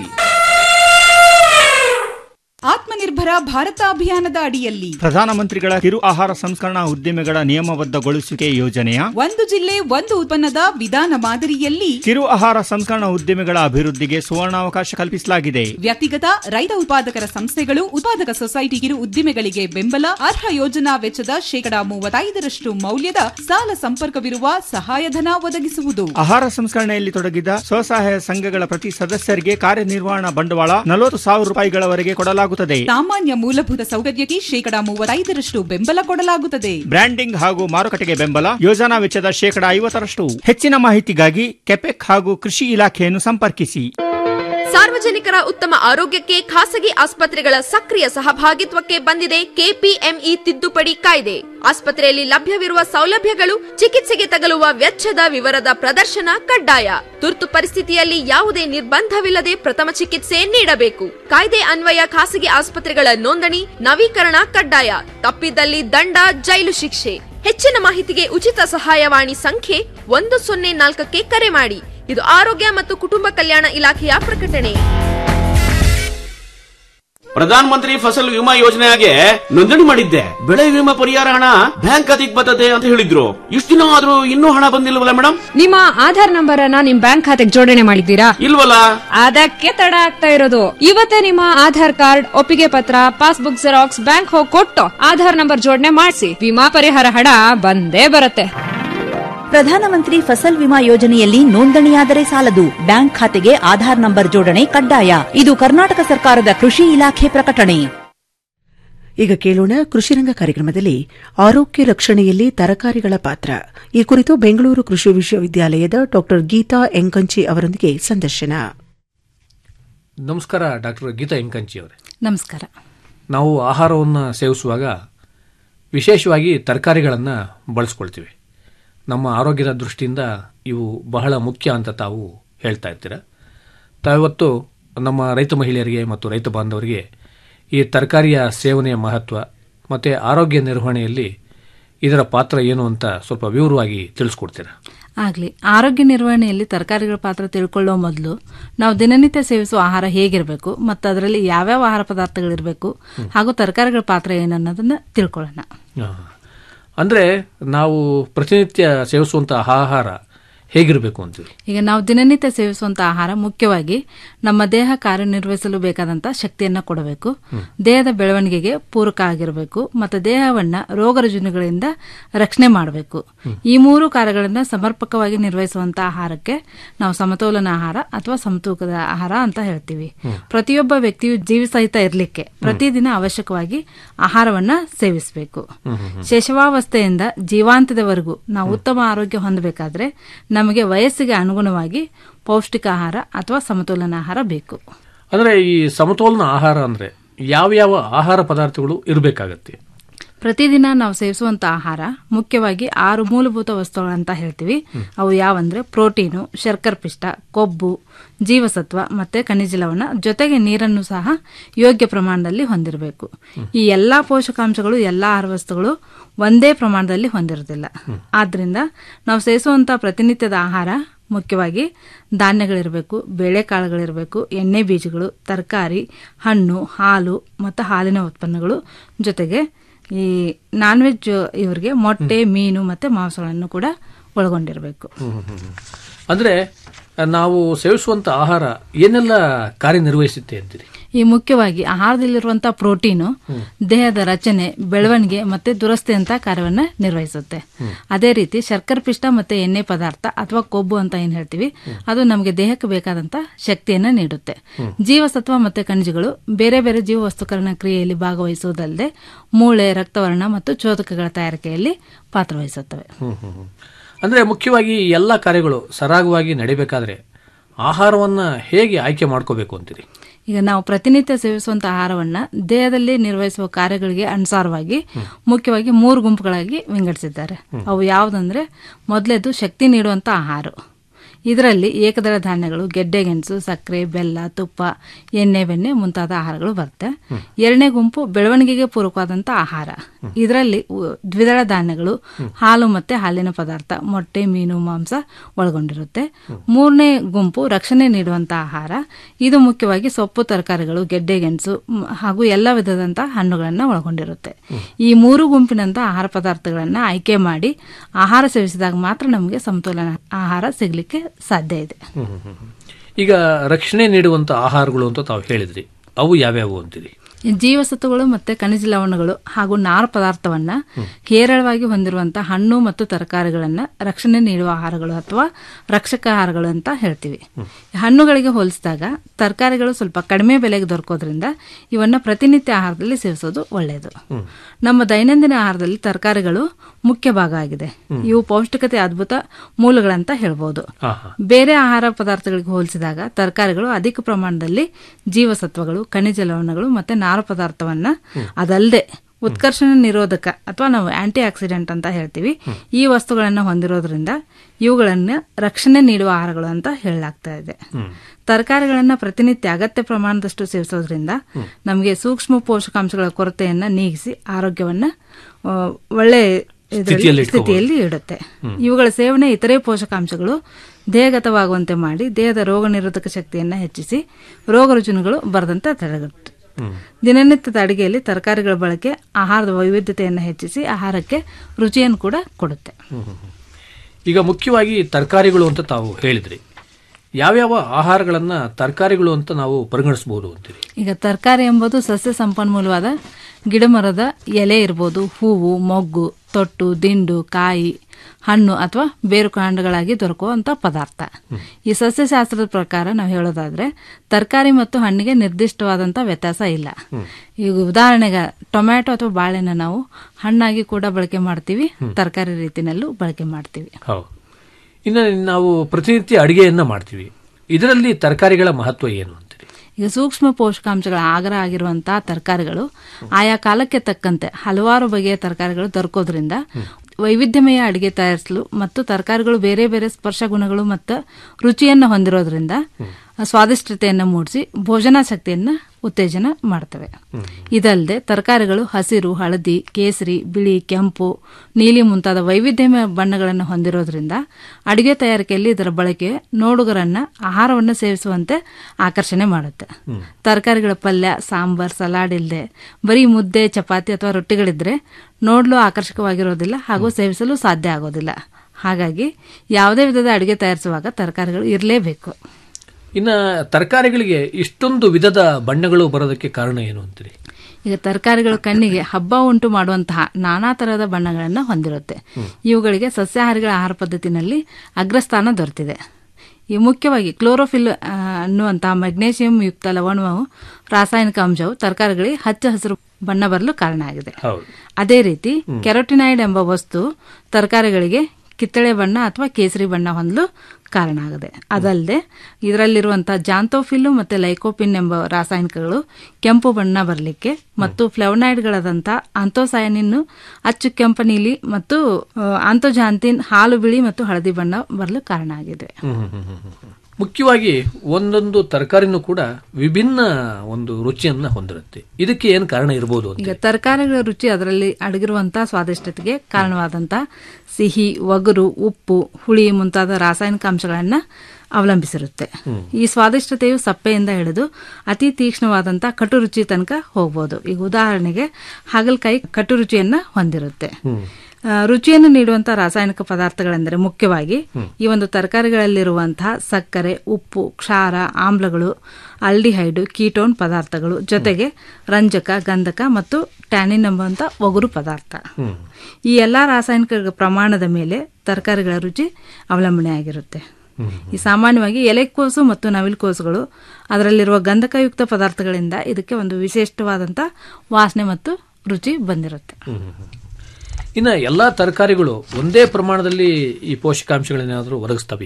ಆತ್ಮನಿರ್ಭರ ಭಾರತ ಅಭಿಯಾನದ ಅಡಿಯಲ್ಲಿ
ಪ್ರಧಾನಮಂತ್ರಿಗಳ ಕಿರು ಆಹಾರ ಸಂಸ್ಕರಣಾ ಉದ್ದಿಮೆಗಳ ನಿಯಮಬದ್ಧಗೊಳಿಸುವಿಕೆ ಯೋಜನೆಯ
ಒಂದು ಜಿಲ್ಲೆ ಒಂದು ಉತ್ಪನ್ನದ ವಿಧಾನ ಮಾದರಿಯಲ್ಲಿ
ಕಿರು ಆಹಾರ ಸಂಸ್ಕರಣಾ ಉದ್ದಿಮೆಗಳ ಅಭಿವೃದ್ಧಿಗೆ ಸುವರ್ಣಾವಕಾಶ ಕಲ್ಪಿಸಲಾಗಿದೆ
ವ್ಯಕ್ತಿಗತ ರೈತ ಉತ್ಪಾದಕರ ಸಂಸ್ಥೆಗಳು ಉತ್ಪಾದಕ ಸೊಸೈಟಿ ಕಿರು ಉದ್ದಿಮೆಗಳಿಗೆ ಬೆಂಬಲ ಅರ್ಹ ಯೋಜನಾ ವೆಚ್ಚದ ಶೇಕಡಾ ಮೂವತ್ತೈದರಷ್ಟು ಮೌಲ್ಯದ ಸಾಲ ಸಂಪರ್ಕವಿರುವ ಸಹಾಯಧನ ಒದಗಿಸುವುದು
ಆಹಾರ ಸಂಸ್ಕರಣೆಯಲ್ಲಿ ತೊಡಗಿದ ಸ್ವಸಹಾಯ ಸಂಘಗಳ ಪ್ರತಿ ಸದಸ್ಯರಿಗೆ ಕಾರ್ಯನಿರ್ವಹಣಾ ಬಂಡವಾಳ ನಲವತ್ತು ಸಾವಿರ ರೂಪಾಯಿಗಳವರೆಗೆ ಕೊಡಲಾಗುತ್ತದೆ
ಸಾಮಾನ್ಯ ಮೂಲಭೂತ ಸೌಕರ್ಯಕ್ಕೆ ಶೇಕಡಾ ಮೂವತ್ತೈದರಷ್ಟು ಬೆಂಬಲ ಕೊಡಲಾಗುತ್ತದೆ
ಬ್ರ್ಯಾಂಡಿಂಗ್ ಹಾಗೂ ಮಾರುಕಟ್ಟೆಗೆ ಬೆಂಬಲ ಯೋಜನಾ ವೆಚ್ಚದ ಶೇಕಡಾ ಐವತ್ತರಷ್ಟು ಹೆಚ್ಚಿನ ಮಾಹಿತಿಗಾಗಿ ಕೆಪೆಕ್ ಹಾಗೂ ಕೃಷಿ ಇಲಾಖೆಯನ್ನು ಸಂಪರ್ಕಿಸಿ
ಸಾರ್ವಜನಿಕರ ಉತ್ತಮ ಆರೋಗ್ಯಕ್ಕೆ ಖಾಸಗಿ ಆಸ್ಪತ್ರೆಗಳ ಸಕ್ರಿಯ ಸಹಭಾಗಿತ್ವಕ್ಕೆ ಬಂದಿದೆ ಕೆಪಿಎಂಇ ತಿದ್ದುಪಡಿ ಕಾಯ್ದೆ ಆಸ್ಪತ್ರೆಯಲ್ಲಿ ಲಭ್ಯವಿರುವ ಸೌಲಭ್ಯಗಳು ಚಿಕಿತ್ಸೆಗೆ ತಗಲುವ ವೆಚ್ಚದ ವಿವರದ ಪ್ರದರ್ಶನ ಕಡ್ಡಾಯ ತುರ್ತು ಪರಿಸ್ಥಿತಿಯಲ್ಲಿ ಯಾವುದೇ ನಿರ್ಬಂಧವಿಲ್ಲದೆ ಪ್ರಥಮ ಚಿಕಿತ್ಸೆ ನೀಡಬೇಕು ಕಾಯ್ದೆ ಅನ್ವಯ ಖಾಸಗಿ ಆಸ್ಪತ್ರೆಗಳ ನೋಂದಣಿ ನವೀಕರಣ ಕಡ್ಡಾಯ ತಪ್ಪಿದಲ್ಲಿ ದಂಡ ಜೈಲು ಶಿಕ್ಷೆ ಹೆಚ್ಚಿನ ಮಾಹಿತಿಗೆ ಉಚಿತ ಸಹಾಯವಾಣಿ ಸಂಖ್ಯೆ ಒಂದು ಸೊನ್ನೆ ನಾಲ್ಕಕ್ಕೆ ಕರೆ ಮಾಡಿ ಇದು ಆರೋಗ್ಯ ಮತ್ತು ಕುಟುಂಬ ಕಲ್ಯಾಣ ಇಲಾಖೆಯ ಪ್ರಕಟಣೆ
ಪ್ರಧಾನ ಮಂತ್ರಿ ಫಸಲ್ ವಿಮಾ ಯೋಜನೆಗೆ ನೋಂದಣಿ ಮಾಡಿದ್ದೆ ಬೆಳೆ ವಿಮಾ ಪರಿಹಾರ ಹಣ ಬ್ಯಾಂಕ್ ಖಾತೆಗೆ ಬರ್ತದೆ ಅಂತ ಹೇಳಿದ್ರು ಇಷ್ಟು ದಿನ ಆದ್ರೂ ಇನ್ನೂ ಹಣ ಬಂದಿಲ್ವಲ್ಲ ಮೇಡಮ್
ನಿಮ್ಮ ಆಧಾರ್ ನಂಬರ್ ಅನ್ನ ನಿಮ್ ಬ್ಯಾಂಕ್ ಖಾತೆಗೆ ಜೋಡಣೆ ಮಾಡಿದ್ದೀರಾ
ಇಲ್ವಲ್ಲ
ಅದಕ್ಕೆ ತಡ ಆಗ್ತಾ ಇರೋದು ಇವತ್ತೇ ನಿಮ್ಮ ಆಧಾರ್ ಕಾರ್ಡ್ ಒಪ್ಪಿಗೆ ಪತ್ರ ಪಾಸ್ಬುಕ್ ಜೆರಾಕ್ಸ್ ಬ್ಯಾಂಕ್ ಹೋಗಿ ಕೊಟ್ಟು ಆಧಾರ್ ನಂಬರ್ ಜೋಡಣೆ ಮಾಡಿಸಿ ವಿಮಾ ಪರಿಹಾರ ಹಣ ಬಂದೇ ಬರುತ್ತೆ
ಪ್ರಧಾನಮಂತ್ರಿ ಫಸಲ್ ವಿಮಾ ಯೋಜನೆಯಲ್ಲಿ ನೋಂದಣಿಯಾದರೆ ಸಾಲದು ಬ್ಯಾಂಕ್ ಖಾತೆಗೆ ಆಧಾರ್ ನಂಬರ್ ಜೋಡಣೆ ಕಡ್ಡಾಯ ಇದು ಕರ್ನಾಟಕ ಸರ್ಕಾರದ ಕೃಷಿ ಇಲಾಖೆ ಪ್ರಕಟಣೆ
ಈಗ ಕೇಳೋಣ ಕೃಷಿರಂಗ ಕಾರ್ಯಕ್ರಮದಲ್ಲಿ ಆರೋಗ್ಯ ರಕ್ಷಣೆಯಲ್ಲಿ ತರಕಾರಿಗಳ ಪಾತ್ರ ಈ ಕುರಿತು ಬೆಂಗಳೂರು ಕೃಷಿ ವಿಶ್ವವಿದ್ಯಾಲಯದ ಡಾ ಗೀತಾ ಎಂಕಂಚಿ ಅವರೊಂದಿಗೆ ಸಂದರ್ಶನ
ನಮಸ್ಕಾರ ಡಾಕ್ಟರ್ ಗೀತಾ ಎಂಕಂಚಿ ಅವರೇ
ನಮಸ್ಕಾರ
ನಾವು ಆಹಾರವನ್ನು ಸೇವಿಸುವಾಗ ವಿಶೇಷವಾಗಿ ತರಕಾರಿಗಳನ್ನು ಬಳಸ್ಕೊಳ್ತೀವಿ ನಮ್ಮ ಆರೋಗ್ಯದ ದೃಷ್ಟಿಯಿಂದ ಇವು ಬಹಳ ಮುಖ್ಯ ಅಂತ ತಾವು ಹೇಳ್ತಾ ಇರ್ತೀರ ತಾವಿವತ್ತು ನಮ್ಮ ರೈತ ಮಹಿಳೆಯರಿಗೆ ಮತ್ತು ರೈತ ಬಾಂಧವರಿಗೆ ಈ ತರಕಾರಿಯ ಸೇವನೆಯ ಮಹತ್ವ ಮತ್ತು ಆರೋಗ್ಯ ನಿರ್ವಹಣೆಯಲ್ಲಿ ಇದರ ಪಾತ್ರ ಏನು ಅಂತ ಸ್ವಲ್ಪ ವಿವರವಾಗಿ ತಿಳಿಸ್ಕೊಡ್ತೀರಾ
ಆಗ್ಲಿ ಆರೋಗ್ಯ ನಿರ್ವಹಣೆಯಲ್ಲಿ ತರಕಾರಿಗಳ ಪಾತ್ರ ತಿಳ್ಕೊಳ್ಳೋ ಮೊದಲು ನಾವು ದಿನನಿತ್ಯ ಸೇವಿಸುವ ಆಹಾರ ಹೇಗಿರಬೇಕು ಮತ್ತು ಅದರಲ್ಲಿ ಯಾವ್ಯಾವ ಆಹಾರ ಪದಾರ್ಥಗಳಿರಬೇಕು ಹಾಗೂ ತರಕಾರಿಗಳ ಪಾತ್ರ ಏನನ್ನೋದನ್ನ ತಿಳ್ಕೊಳ್ಳೋಣ
ಆ, ಅಂದ್ರೆ ನಾವು ಪ್ರತಿನಿತ್ಯ ಸೇವಿಸುವಂಥ ಆಹಾರ ಹೇಗಿರಬೇಕು ಅಂತೀವಿ
ಈಗ ನಾವು ದಿನನಿತ್ಯ ಸೇವಿಸುವಂತ ಆಹಾರ ಮುಖ್ಯವಾಗಿ ನಮ್ಮ ದೇಹ ಕಾರ್ಯನಿರ್ವಹಿಸಲು ಬೇಕಾದಂತ ಶಕ್ತಿಯನ್ನ ಕೊಡಬೇಕು ದೇಹದ ಬೆಳವಣಿಗೆಗೆ ಪೂರಕ ಆಗಿರಬೇಕು ಮತ್ತು ದೇಹವನ್ನ ರೋಗ ರುಜಿನಗಳಿಂದ ರಕ್ಷಣೆ ಮಾಡಬೇಕು ಈ ಮೂರು ಕಾರ್ಯಗಳನ್ನ ಸಮರ್ಪಕವಾಗಿ ನಿರ್ವಹಿಸುವಂತ ಆಹಾರಕ್ಕೆ ನಾವು ಸಮತೋಲನ ಆಹಾರ ಅಥವಾ ಸಮತೂಕದ ಆಹಾರ ಅಂತ ಹೇಳ್ತೀವಿ ಪ್ರತಿಯೊಬ್ಬ ವ್ಯಕ್ತಿಯು ಜೀವಿಸಹಿತ ಇರಲಿಕ್ಕೆ ಪ್ರತಿದಿನ ಅವಶ್ಯಕವಾಗಿ ಆಹಾರವನ್ನ ಸೇವಿಸಬೇಕು ಶೇಷವಾವಸ್ಥೆಯಿಂದ ಜೀವಾಂತದವರೆಗೂ ನಾವು ಉತ್ತಮ ಆರೋಗ್ಯ ಹೊಂದಬೇಕಾದ್ರೆ ನಮಗೆ ವಯಸ್ಸಿಗೆ ಅನುಗುಣವಾಗಿ ಪೌಷ್ಟಿಕ ಆಹಾರ ಅಥವಾ ಸಮತೋಲನ ಆಹಾರ ಬೇಕು
ಅಂದ್ರೆ ಈ ಸಮತೋಲನ ಆಹಾರ ಅಂದ್ರೆ ಯಾವ ಯಾವ ಆಹಾರ ಪದಾರ್ಥಗಳು ಇರಬೇಕಾಗತ್ತೆ
ಪ್ರತಿದಿನ ನಾವು ಸೇವಿಸುವಂತ ಆಹಾರ ಮುಖ್ಯವಾಗಿ ಆರು ಮೂಲಭೂತ ವಸ್ತುಗಳಂತ ಹೇಳ್ತೀವಿ ಅವು ಯಾವಂದ್ರೆ ಪ್ರೋಟೀನು ಶರ್ಕರ ಪಿಷ್ಟ ಕೊಬ್ಬು ಜೀವಸತ್ವ ಮತ್ತೆ ಖನಿಜ ಲವಣ ಜೊತೆಗೆ ನೀರನ್ನು ಸಹ ಯೋಗ್ಯ ಪ್ರಮಾಣದಲ್ಲಿ ಹೊಂದಿರಬೇಕು ಈ ಎಲ್ಲಾ ಪೋಷಕಾಂಶಗಳು ಎಲ್ಲಾ ಆಹಾರ ವಸ್ತುಗಳು ಒಂದೇ ಪ್ರಮಾಣದಲ್ಲಿ ಹೊಂದಿರೋದಿಲ್ಲ ಆದ್ರಿಂದ ನಾವು ಸೇವಿಸುವಂತ ಪ್ರತಿನಿತ್ಯದ ಆಹಾರ ಮುಖ್ಯವಾಗಿ ಧಾನ್ಯಗಳಿರಬೇಕು ಬೇಳೆಕಾಳುಗಳಿರಬೇಕು ಎಣ್ಣೆ ಬೀಜಗಳು ತರಕಾರಿ ಹಣ್ಣು ಹಾಲು ಮತ್ತು ಹಾಲಿನ ಉತ್ಪನ್ನಗಳು ಜೊತೆಗೆ ಈ ನಾನ್ ವೆಜ್ ಇವರಿಗೆ ಮೊಟ್ಟೆ ಮೀನು ಮತ್ತೆ ಮಾಂಸಗಳನ್ನು ಕೂಡ ಒಳಗೊಂಡಿರಬೇಕು
ಅಂದ್ರೆ ನಾವು ಸೇವಿಸುವಂತ ಆಹಾರ ಏನೆಲ್ಲ ಕಾರ್ಯನಿರ್ವಹಿಸುತ್ತೆ ಅಂತೀರಿ
ಈ ಮುಖ್ಯವಾಗಿ ಆಹಾರದಲ್ಲಿರುವಂತಹ ಪ್ರೋಟೀನು ದೇಹದ ರಚನೆ ಬೆಳವಣಿಗೆ ಮತ್ತೆ ದುರಸ್ತಿ ಅಂತ ಕಾರ್ಯವನ್ನ ನಿರ್ವಹಿಸುತ್ತೆ ಅದೇ ರೀತಿ ಶರ್ಕರ ಪಿಷ್ಟ ಮತ್ತೆ ಎಣ್ಣೆ ಪದಾರ್ಥ ಅಥವಾ ಕೊಬ್ಬು ಅಂತ ಏನ್ ಹೇಳ್ತೀವಿ ಅದು ನಮಗೆ ದೇಹಕ್ಕೆ ಬೇಕಾದಂತ ಶಕ್ತಿಯನ್ನ ನೀಡುತ್ತೆ ಜೀವಸತ್ವ ಮತ್ತೆ ಖನಿಜಗಳು ಬೇರೆ ಬೇರೆ ಜೀವ ವಸ್ತುಕರಣ ಕ್ರಿಯೆಯಲ್ಲಿ ಭಾಗವಹಿಸುವುದಲ್ಲದೆ ಮೂಳೆ ರಕ್ತವರ್ಣ ಮತ್ತು ಚೋದಕಗಳ ತಯಾರಿಕೆಯಲ್ಲಿ ಪಾತ್ರವಹಿಸುತ್ತವೆ
ಹ್ಮ್ ಹ್ಮ್ ಹ್ಮ್. ಅಂದ್ರೆ ಮುಖ್ಯವಾಗಿ ಈ ಎಲ್ಲ ಕಾರ್ಯಗಳು ಸರಾಗವಾಗಿ ನಡಿಬೇಕಾದ್ರೆ ಆಹಾರವನ್ನ ಹೇಗೆ ಆಯ್ಕೆ ಮಾಡ್ಕೋಬೇಕು ಅಂತೀರಿ
ಈಗ ನಾವು ಪ್ರತಿನಿತ್ಯ ಸೇವಿಸುವಂತ ಆಹಾರವನ್ನ ದೇಹದಲ್ಲಿ ನಿರ್ವಹಿಸುವ ಕಾರ್ಯಗಳಿಗೆ ಅನುಸಾರವಾಗಿ ಮುಖ್ಯವಾಗಿ ಮೂರು ಗುಂಪುಗಳಾಗಿ ವಿಂಗಡಿಸಿದ್ದಾರೆ ಅವು ಯಾವುದಂದ್ರೆ ಮೊದಲೇದು ಶಕ್ತಿ ನೀಡುವಂತ ಆಹಾರ ಇದರಲ್ಲಿ ಏಕದಳ ಧಾನ್ಯಗಳು ಗೆಡ್ಡೆ ಗೆಣಸು ಸಕ್ಕರೆ ಬೆಲ್ಲ ತುಪ್ಪ ಎಣ್ಣೆ ಬೆಣ್ಣೆ ಮುಂತಾದ ಆಹಾರಗಳು ಬರುತ್ತೆ ಎರಡನೇ ಗುಂಪು ಬೆಳವಣಿಗೆಗೆ ಪೂರಕವಾದಂತ ಆಹಾರ ಇದರಲ್ಲಿ ಉ- ದ್ವಿದಳ ಧಾನ್ಯಗಳು ಹಾಲು ಮತ್ತೆ ಹಾಲಿನ ಪದಾರ್ಥ ಮೊಟ್ಟೆ ಮೀನು ಮಾಂಸ ಒಳಗೊಂಡಿರುತ್ತೆ ಮೂರನೇ ಗುಂಪು ರಕ್ಷಣೆ ನೀಡುವಂತ ಆಹಾರ ಇದು ಮುಖ್ಯವಾಗಿ ಸೊಪ್ಪು ತರಕಾರಿಗಳು ಗೆಡ್ಡೆ ಗೆಣಸು ಮ್, ಹಾಗೂ ಎಲ್ಲ ವಿಧದಂತ ಹಣ್ಣುಗಳನ್ನ ಒಳಗೊಂಡಿರುತ್ತೆ ಈ ಮೂರು ಗುಂಪಿನಂತ ಆಹಾರ ಪದಾರ್ಥಗಳನ್ನ ಆಯ್ಕೆ ಮಾಡಿ ಆಹಾರ ಸೇವಿಸಿದಾಗ ಮಾತ್ರ ನಮಗೆ ಸಮತೋಲನ ಆಹಾರ ಸಿಗ್ಲಿಕ್ಕೆ ಸಾಧ್ಯ ಇದೆ
ಹ್ಮ್, ಹ್ಮ್, ಹ್ಮ್. ಈಗ ರಕ್ಷಣೆ ನೀಡುವಂತ ಆಹಾರಗಳು ಅಂತ ತಾವು ಹೇಳಿದ್ರಿ ಅವು ಯಾವ್ಯಾವು ಅಂತೀರಿ
ಈ ಜೀವಸತ್ವಗಳು ಮತ್ತೆ ಖನಿಜ ಲವಣಗಳು ಹಾಗೂ ನಾರು ಪದಾರ್ಥವನ್ನ ಹೇರಳವಾಗಿ ಹೊಂದಿರುವಂತಹ ಹಣ್ಣು ಮತ್ತು ತರಕಾರಿಗಳನ್ನ ರಕ್ಷಣೆ ನೀಡುವ ಆಹಾರಗಳು ಅಥವಾ ರಕ್ಷಕ ಆಹಾರಗಳು ಅಂತ ಹೇಳ್ತೀವಿ ಹಣ್ಣುಗಳಿಗೆ ಹೋಲಿಸಿದಾಗ ತರಕಾರಿಗಳು ಸ್ವಲ್ಪ ಕಡಿಮೆ ಬೆಲೆಗೆ ದೊರಕೋದ್ರಿಂದ ಇವನ್ನ ಪ್ರತಿನಿತ್ಯ ಆಹಾರದಲ್ಲಿ ಸೇವಿಸೋದು ಒಳ್ಳೆಯದು ನಮ್ಮ ದೈನಂದಿನ ಆಹಾರದಲ್ಲಿ ತರಕಾರಿಗಳು ಮುಖ್ಯ ಭಾಗ ಆಗಿದೆ ಇವು ಪೌಷ್ಟಿಕತೆ ಅದ್ಭುತ ಮೂಲಗಳಂತ ಹೇಳ್ಬೋದು
ಆಹಾ.
ಬೇರೆ ಆಹಾರ ಪದಾರ್ಥಗಳಿಗೆ ಹೋಲಿಸಿದಾಗ ತರಕಾರಿಗಳು ಅಧಿಕ ಪ್ರಮಾಣದಲ್ಲಿ ಜೀವಸತ್ವಗಳು ಖನಿಜ ಲವಣಗಳು ಮತ್ತೆ ನಾರು ಪದಾರ್ಥವನ್ನ ಅದಲ್ಲದೆ ಉತ್ಕರ್ಷಣ ನಿರೋಧಕ ಅಥವಾ ನಾವು ಆಂಟಿ ಆಕ್ಸಿಡೆಂಟ್ ಅಂತ ಹೇಳ್ತೀವಿ ಈ ವಸ್ತುಗಳನ್ನ ಹೊಂದಿರೋದ್ರಿಂದ ಇವುಗಳನ್ನ ರಕ್ಷಣೆ ನೀಡುವ ಆಹಾರಗಳು ಅಂತ ಹೇಳಲಾಗ್ತಾ ಇದೆ ತರಕಾರಿಗಳನ್ನ ಪ್ರತಿನಿತ್ಯ ಅಗತ್ಯ ಪ್ರಮಾಣದಷ್ಟು ಸೇವಿಸೋದ್ರಿಂದ ನಮಗೆ ಸೂಕ್ಷ್ಮ ಪೋಷಕಾಂಶಗಳ ಕೊರತೆಯನ್ನ ನೀಗಿಸಿ ಆರೋಗ್ಯವನ್ನ ಆ, ಒಳ್ಳೆ ಇದ್ರಲ್ಲಿ
ಸ್ಥಿತಿಯಲ್ಲಿ ಇಟ್ಕೋಬಹುದು.
ಸ್ಥಿತಿಯಲ್ಲಿ ಇಡುತ್ತೆ ಇವುಗಳ ಸೇವನೆ ಇತರೆ ಪೋಷಕಾಂಶಗಳು ದೇಹಗತವಾಗುವಂತೆ ಮಾಡಿ ದೇಹದ ರೋಗ ನಿರೋಧಕ ಶಕ್ತಿಯನ್ನ ಹೆಚ್ಚಿಸಿ ರೋಗ ರುಜಿನಗಳು ಬರದಂತೆ ತಡೆಗಟ್ಟುತ್ತೆ ದಿನನಿತ್ಯದ ಅಡಿಗೆಯಲ್ಲಿ ತರಕಾರಿಗಳ ಬಳಕೆ ಆಹಾರದ ವೈವಿಧ್ಯತೆಯನ್ನು ಹೆಚ್ಚಿಸಿ ಆಹಾರಕ್ಕೆ ರುಚಿಯನ್ನು ಕೂಡ ಕೊಡುತ್ತೆ
ಈಗ ಮುಖ್ಯವಾಗಿ ತರಕಾರಿಗಳು ಅಂತ ತಾವು ಹೇಳಿದ್ರಿ ಯಾವ್ಯಾವ ಆಹಾರಗಳನ್ನ ತರಕಾರಿಗಳು ಅಂತ ನಾವು ಪರಿಗಣಿಸಬಹುದು ಅಂತೀರಿ
ಈಗ ತರಕಾರಿ ಎಂಬುದು ಸಸ್ಯ ಸಂಪನ್ಮೂಲವಾದ ಗಿಡಮರದ ಎಲೆ ಇರ್ಬೋದು ಹೂವು ಮೊಗ್ಗು ತೊಟ್ಟು ದಿಂಡು ಕಾಯಿ ಹಣ್ಣು ಅಥವಾ ಬೇರು ಕಾಂಡಗಳಾಗಿ ದೊರಕುವಂತ ಪದಾರ್ಥ ಈ ಸಸ್ಯಶಾಸ್ತ್ರದ ಪ್ರಕಾರ ನಾವು ಹೇಳೋದಾದ್ರೆ ತರಕಾರಿ ಮತ್ತು ಹಣ್ಣಿಗೆ ನಿರ್ದಿಷ್ಟವಾದಂತ ವ್ಯತ್ಯಾಸ ಇಲ್ಲ ಈಗ ಉದಾಹರಣೆಗೆ ಟೊಮ್ಯಾಟೊ ಅಥವಾ ಬಾಳೆನ ನಾವು ಹಣ್ಣಾಗಿ ಕೂಡ ಬಳಕೆ ಮಾಡ್ತೀವಿ ತರಕಾರಿ ರೀತಿನಲ್ಲೂ ಬಳಕೆ ಮಾಡ್ತೀವಿ
ಹೌದು ಇನ್ನು ನಾವು ಪ್ರತಿನಿತ್ಯ ಅಡಿಗೆಯನ್ನ ಮಾಡ್ತೀವಿ ಇದರಲ್ಲಿ ತರಕಾರಿಗಳ ಮಹತ್ವ ಏನು ಅಂತೀರಿ
ಈಗ ಸೂಕ್ಷ್ಮ ಪೋಷಕಾಂಶಗಳ ಆಗರ ಆಗಿರುವಂತಹ ತರಕಾರಿಗಳು ಆಯಾ ಕಾಲಕ್ಕೆ ತಕ್ಕಂತೆ ಹಲವಾರು ಬಗೆಯ ತರಕಾರಿಗಳು ದೊರಕೋದ್ರಿಂದ ವೈವಿಧ್ಯಮಯ ಅಡಿಗೆ ತಯಾರಿಸಲು ಮತ್ತು ತರಕಾರಿಗಳು ಬೇರೆ ಬೇರೆ ಸ್ಪರ್ಶ ಗುಣಗಳು ಮತ್ತು ರುಚಿಯನ್ನು ಹೊಂದಿರೋದ್ರಿಂದ ಸ್ವಾದಿಷ್ಟತೆಯನ್ನು ಮೂಡಿಸಿ ಭೋಜನಾ ಶಕ್ತಿಯನ್ನ ಉತ್ತೇಜನ ಮಾಡ್ತವೆ ಇದಲ್ಲದೆ ತರಕಾರಿಗಳು ಹಸಿರು ಹಳದಿ ಕೇಸರಿ ಬಿಳಿ ಕೆಂಪು ನೀಲಿ ಮುಂತಾದ ವೈವಿಧ್ಯಮಯ ಬಣ್ಣಗಳನ್ನು ಹೊಂದಿರೋದ್ರಿಂದ ಅಡಿಗೆ ತಯಾರಿಕೆಯಲ್ಲಿ ಇದರ ಬಳಕೆ ನೋಡುಗರನ್ನ ಆಹಾರವನ್ನು ಸೇವಿಸುವಂತೆ ಆಕರ್ಷಣೆ ಮಾಡುತ್ತೆ ತರಕಾರಿಗಳ ಪಲ್ಯ ಸಾಂಬಾರ್ ಸಲಾಡ್ ಇಲ್ಲದೆ ಬರೀ ಮುದ್ದೆ ಚಪಾತಿ ಅಥವಾ ರೊಟ್ಟಿಗಳಿದ್ರೆ ನೋಡಲು ಆಕರ್ಷಕವಾಗಿರೋದಿಲ್ಲ ಹಾಗೂ ಸೇವಿಸಲು ಸಾಧ್ಯ ಆಗೋದಿಲ್ಲ ಹಾಗಾಗಿ ಯಾವುದೇ ವಿಧದ ಅಡಿಗೆ ತಯಾರಿಸುವಾಗ ತರಕಾರಿಗಳು ಇರಲೇಬೇಕು
ಇನ್ನ ತರಕಾರಿಗಳಿಗೆ ಇಷ್ಟೊಂದು ವಿಧದ ಬಣ್ಣಗಳು ಬರೋದಕ್ಕೆ ಕಾರಣ ಏನು ಅಂತೀರಿ
ಈಗ ತರಕಾರಿಗಳು ಕಣ್ಣಿಗೆ ಹಬ್ಬ ಉಂಟು ಮಾಡುವಂತಹ ನಾನಾ ತರಹದ ಬಣ್ಣಗಳನ್ನು ಹೊಂದಿರುತ್ತೆ ಇವುಗಳಿಗೆ ಸಸ್ಯಾಹಾರಿಗಳ ಆಹಾರ ಪದ್ಧತಿನಲ್ಲಿ ಅಗ್ರಸ್ಥಾನ ದೊರೆತಿದೆ ಈ ಮುಖ್ಯವಾಗಿ ಕ್ಲೋರೋಫಿಲ್ ಆ, ಅನ್ನುವಂತಹ ಮೆಗ್ನೇಷಿಯಂ ಯುಕ್ತ ಲವಣವು ರಾಸಾಯನಿಕ ಅಂಶವು ತರಕಾರಿಗಳಿಗೆ ಹಚ್ಚ ಹಸಿರು ಬಣ್ಣ ಬರಲು ಕಾರಣ ಆಗಿದೆ
ಹೌದು
ಅದೇ ರೀತಿ ಕೆರೋಟಿನಾಯ್ಡ್ ಎಂಬ ವಸ್ತು ತರಕಾರಿಗಳಿಗೆ ಕಿತ್ತಳೆ ಬಣ್ಣ ಅಥವಾ ಕೇಸರಿ ಬಣ್ಣ ಹೊಂದಲು ಕಾರಣ ಆಗಿದೆ ಅದಲ್ಲದೆ ಇದರಲ್ಲಿರುವಂತಹ ಜಾಂತೋಫಿಲ್ಲು ಮತ್ತೆ ಲೈಕೋಪಿನ್ ಎಂಬ ರಾಸಾಯನಿಕಗಳು ಕೆಂಪು ಬಣ್ಣ ಬರಲಿಕ್ಕೆ ಮತ್ತು ಫ್ಲೆವನಾಯ್ಡ್ಗಳಾದಂಥ ಆಂತೋಸಯನಿನ್ ಅಚ್ಚು ಕೆಂಪು ನೀಲಿ ಮತ್ತು ಆ, ಆಂತೋಜಾಂತಿನ್ ಹಾಲು ಬಿಳಿ ಮತ್ತು ಹಳದಿ ಬಣ್ಣ ಬರಲು ಕಾರಣ ಆಗಿದೆ
ಮುಖ್ಯವಾಗಿ ಒಂದೊಂದು ತರಕಾರಿನೂ ಕೂಡ ವಿಭಿನ್ನ ಒಂದು ರುಚಿಯನ್ನ ಹೊಂದಿರುತ್ತೆ ಇದಕ್ಕೆ ಏನು ಕಾರಣ ಇರಬಹುದು ಅಂತ
ಈಗ ತರಕಾರಿಗಳ ರುಚಿ ಅದರಲ್ಲಿ ಅಡಗಿರುವಂತಹ ಸ್ವಾದಿಷ್ಟತೆಗೆ ಕಾರಣವಾದಂತಹ ಸಿಹಿ ಒಗರು ಉಪ್ಪು ಹುಳಿ ಮುಂತಾದ ರಾಸಾಯನಿಕ ಅಂಶಗಳನ್ನ ಅವಲಂಬಿಸಿರುತ್ತೆ ಈ ಸ್ವಾದಿಷ್ಟತೆಯು ಸಪ್ಪೆಯಿಂದ ಹಿಡಿದು ಅತಿ ತೀಕ್ಷ್ಣವಾದಂತಹ ಕಟು ರುಚಿ ತನಕ ಹೋಗ್ಬೋದು ಈಗ ಉದಾಹರಣೆಗೆ ಹಾಗಲಕಾಯಿ ಕಟು ರುಚಿಯನ್ನ ಹೊಂದಿರುತ್ತೆ ಆ, ರುಚಿಯನ್ನು ನೀಡುವಂತಹ ರಾಸಾಯನಿಕ ಪದಾರ್ಥಗಳೆಂದರೆ ಮುಖ್ಯವಾಗಿ ಈ ಒಂದು ತರಕಾರಿಗಳಲ್ಲಿರುವಂತಹ ಸಕ್ಕರೆ ಉಪ್ಪು ಕ್ಷಾರ ಆಮ್ಲಗಳು ಆಲ್ಡಿಹೈಡ್ ಕೀಟೋನ್ ಪದಾರ್ಥಗಳು ಜೊತೆಗೆ ರಂಜಕ ಗಂಧಕ ಮತ್ತು ಟ್ಯಾನಿನ್ ಎಂಬಂತ ಒಗುರು ಪದಾರ್ಥ ಈ ಎಲ್ಲಾ ರಾಸಾಯನಿಕ ಪ್ರಮಾಣದ ಮೇಲೆ ತರಕಾರಿಗಳ ರುಚಿ ಅವಲಂಬನೆ ಆಗಿರುತ್ತೆ ಈ ಸಾಮಾನ್ಯವಾಗಿ ಎಲೆಕೋಸು ಮತ್ತು ನವಿಲುಕೋಸುಗಳು ಅದರಲ್ಲಿರುವ ಗಂಧಕಯುಕ್ತ ಪದಾರ್ಥಗಳಿಂದ ಇದಕ್ಕೆ ಒಂದು ವಿಶಿಷ್ಟವಾದಂತ ವಾಸನೆ ಮತ್ತು ರುಚಿ ಬಂದಿರುತ್ತೆ
ಇನ್ನ ಎಲ್ಲಾ ತರಕಾರಿಗಳು ಒಂದೇ ಪ್ರಮಾಣದಲ್ಲಿ ಈ ಪೋಷಕಾಂಶಗಳನ್ನೇನಾದ್ರೂ ಒದಗಿಸ್ತವೆಯೇ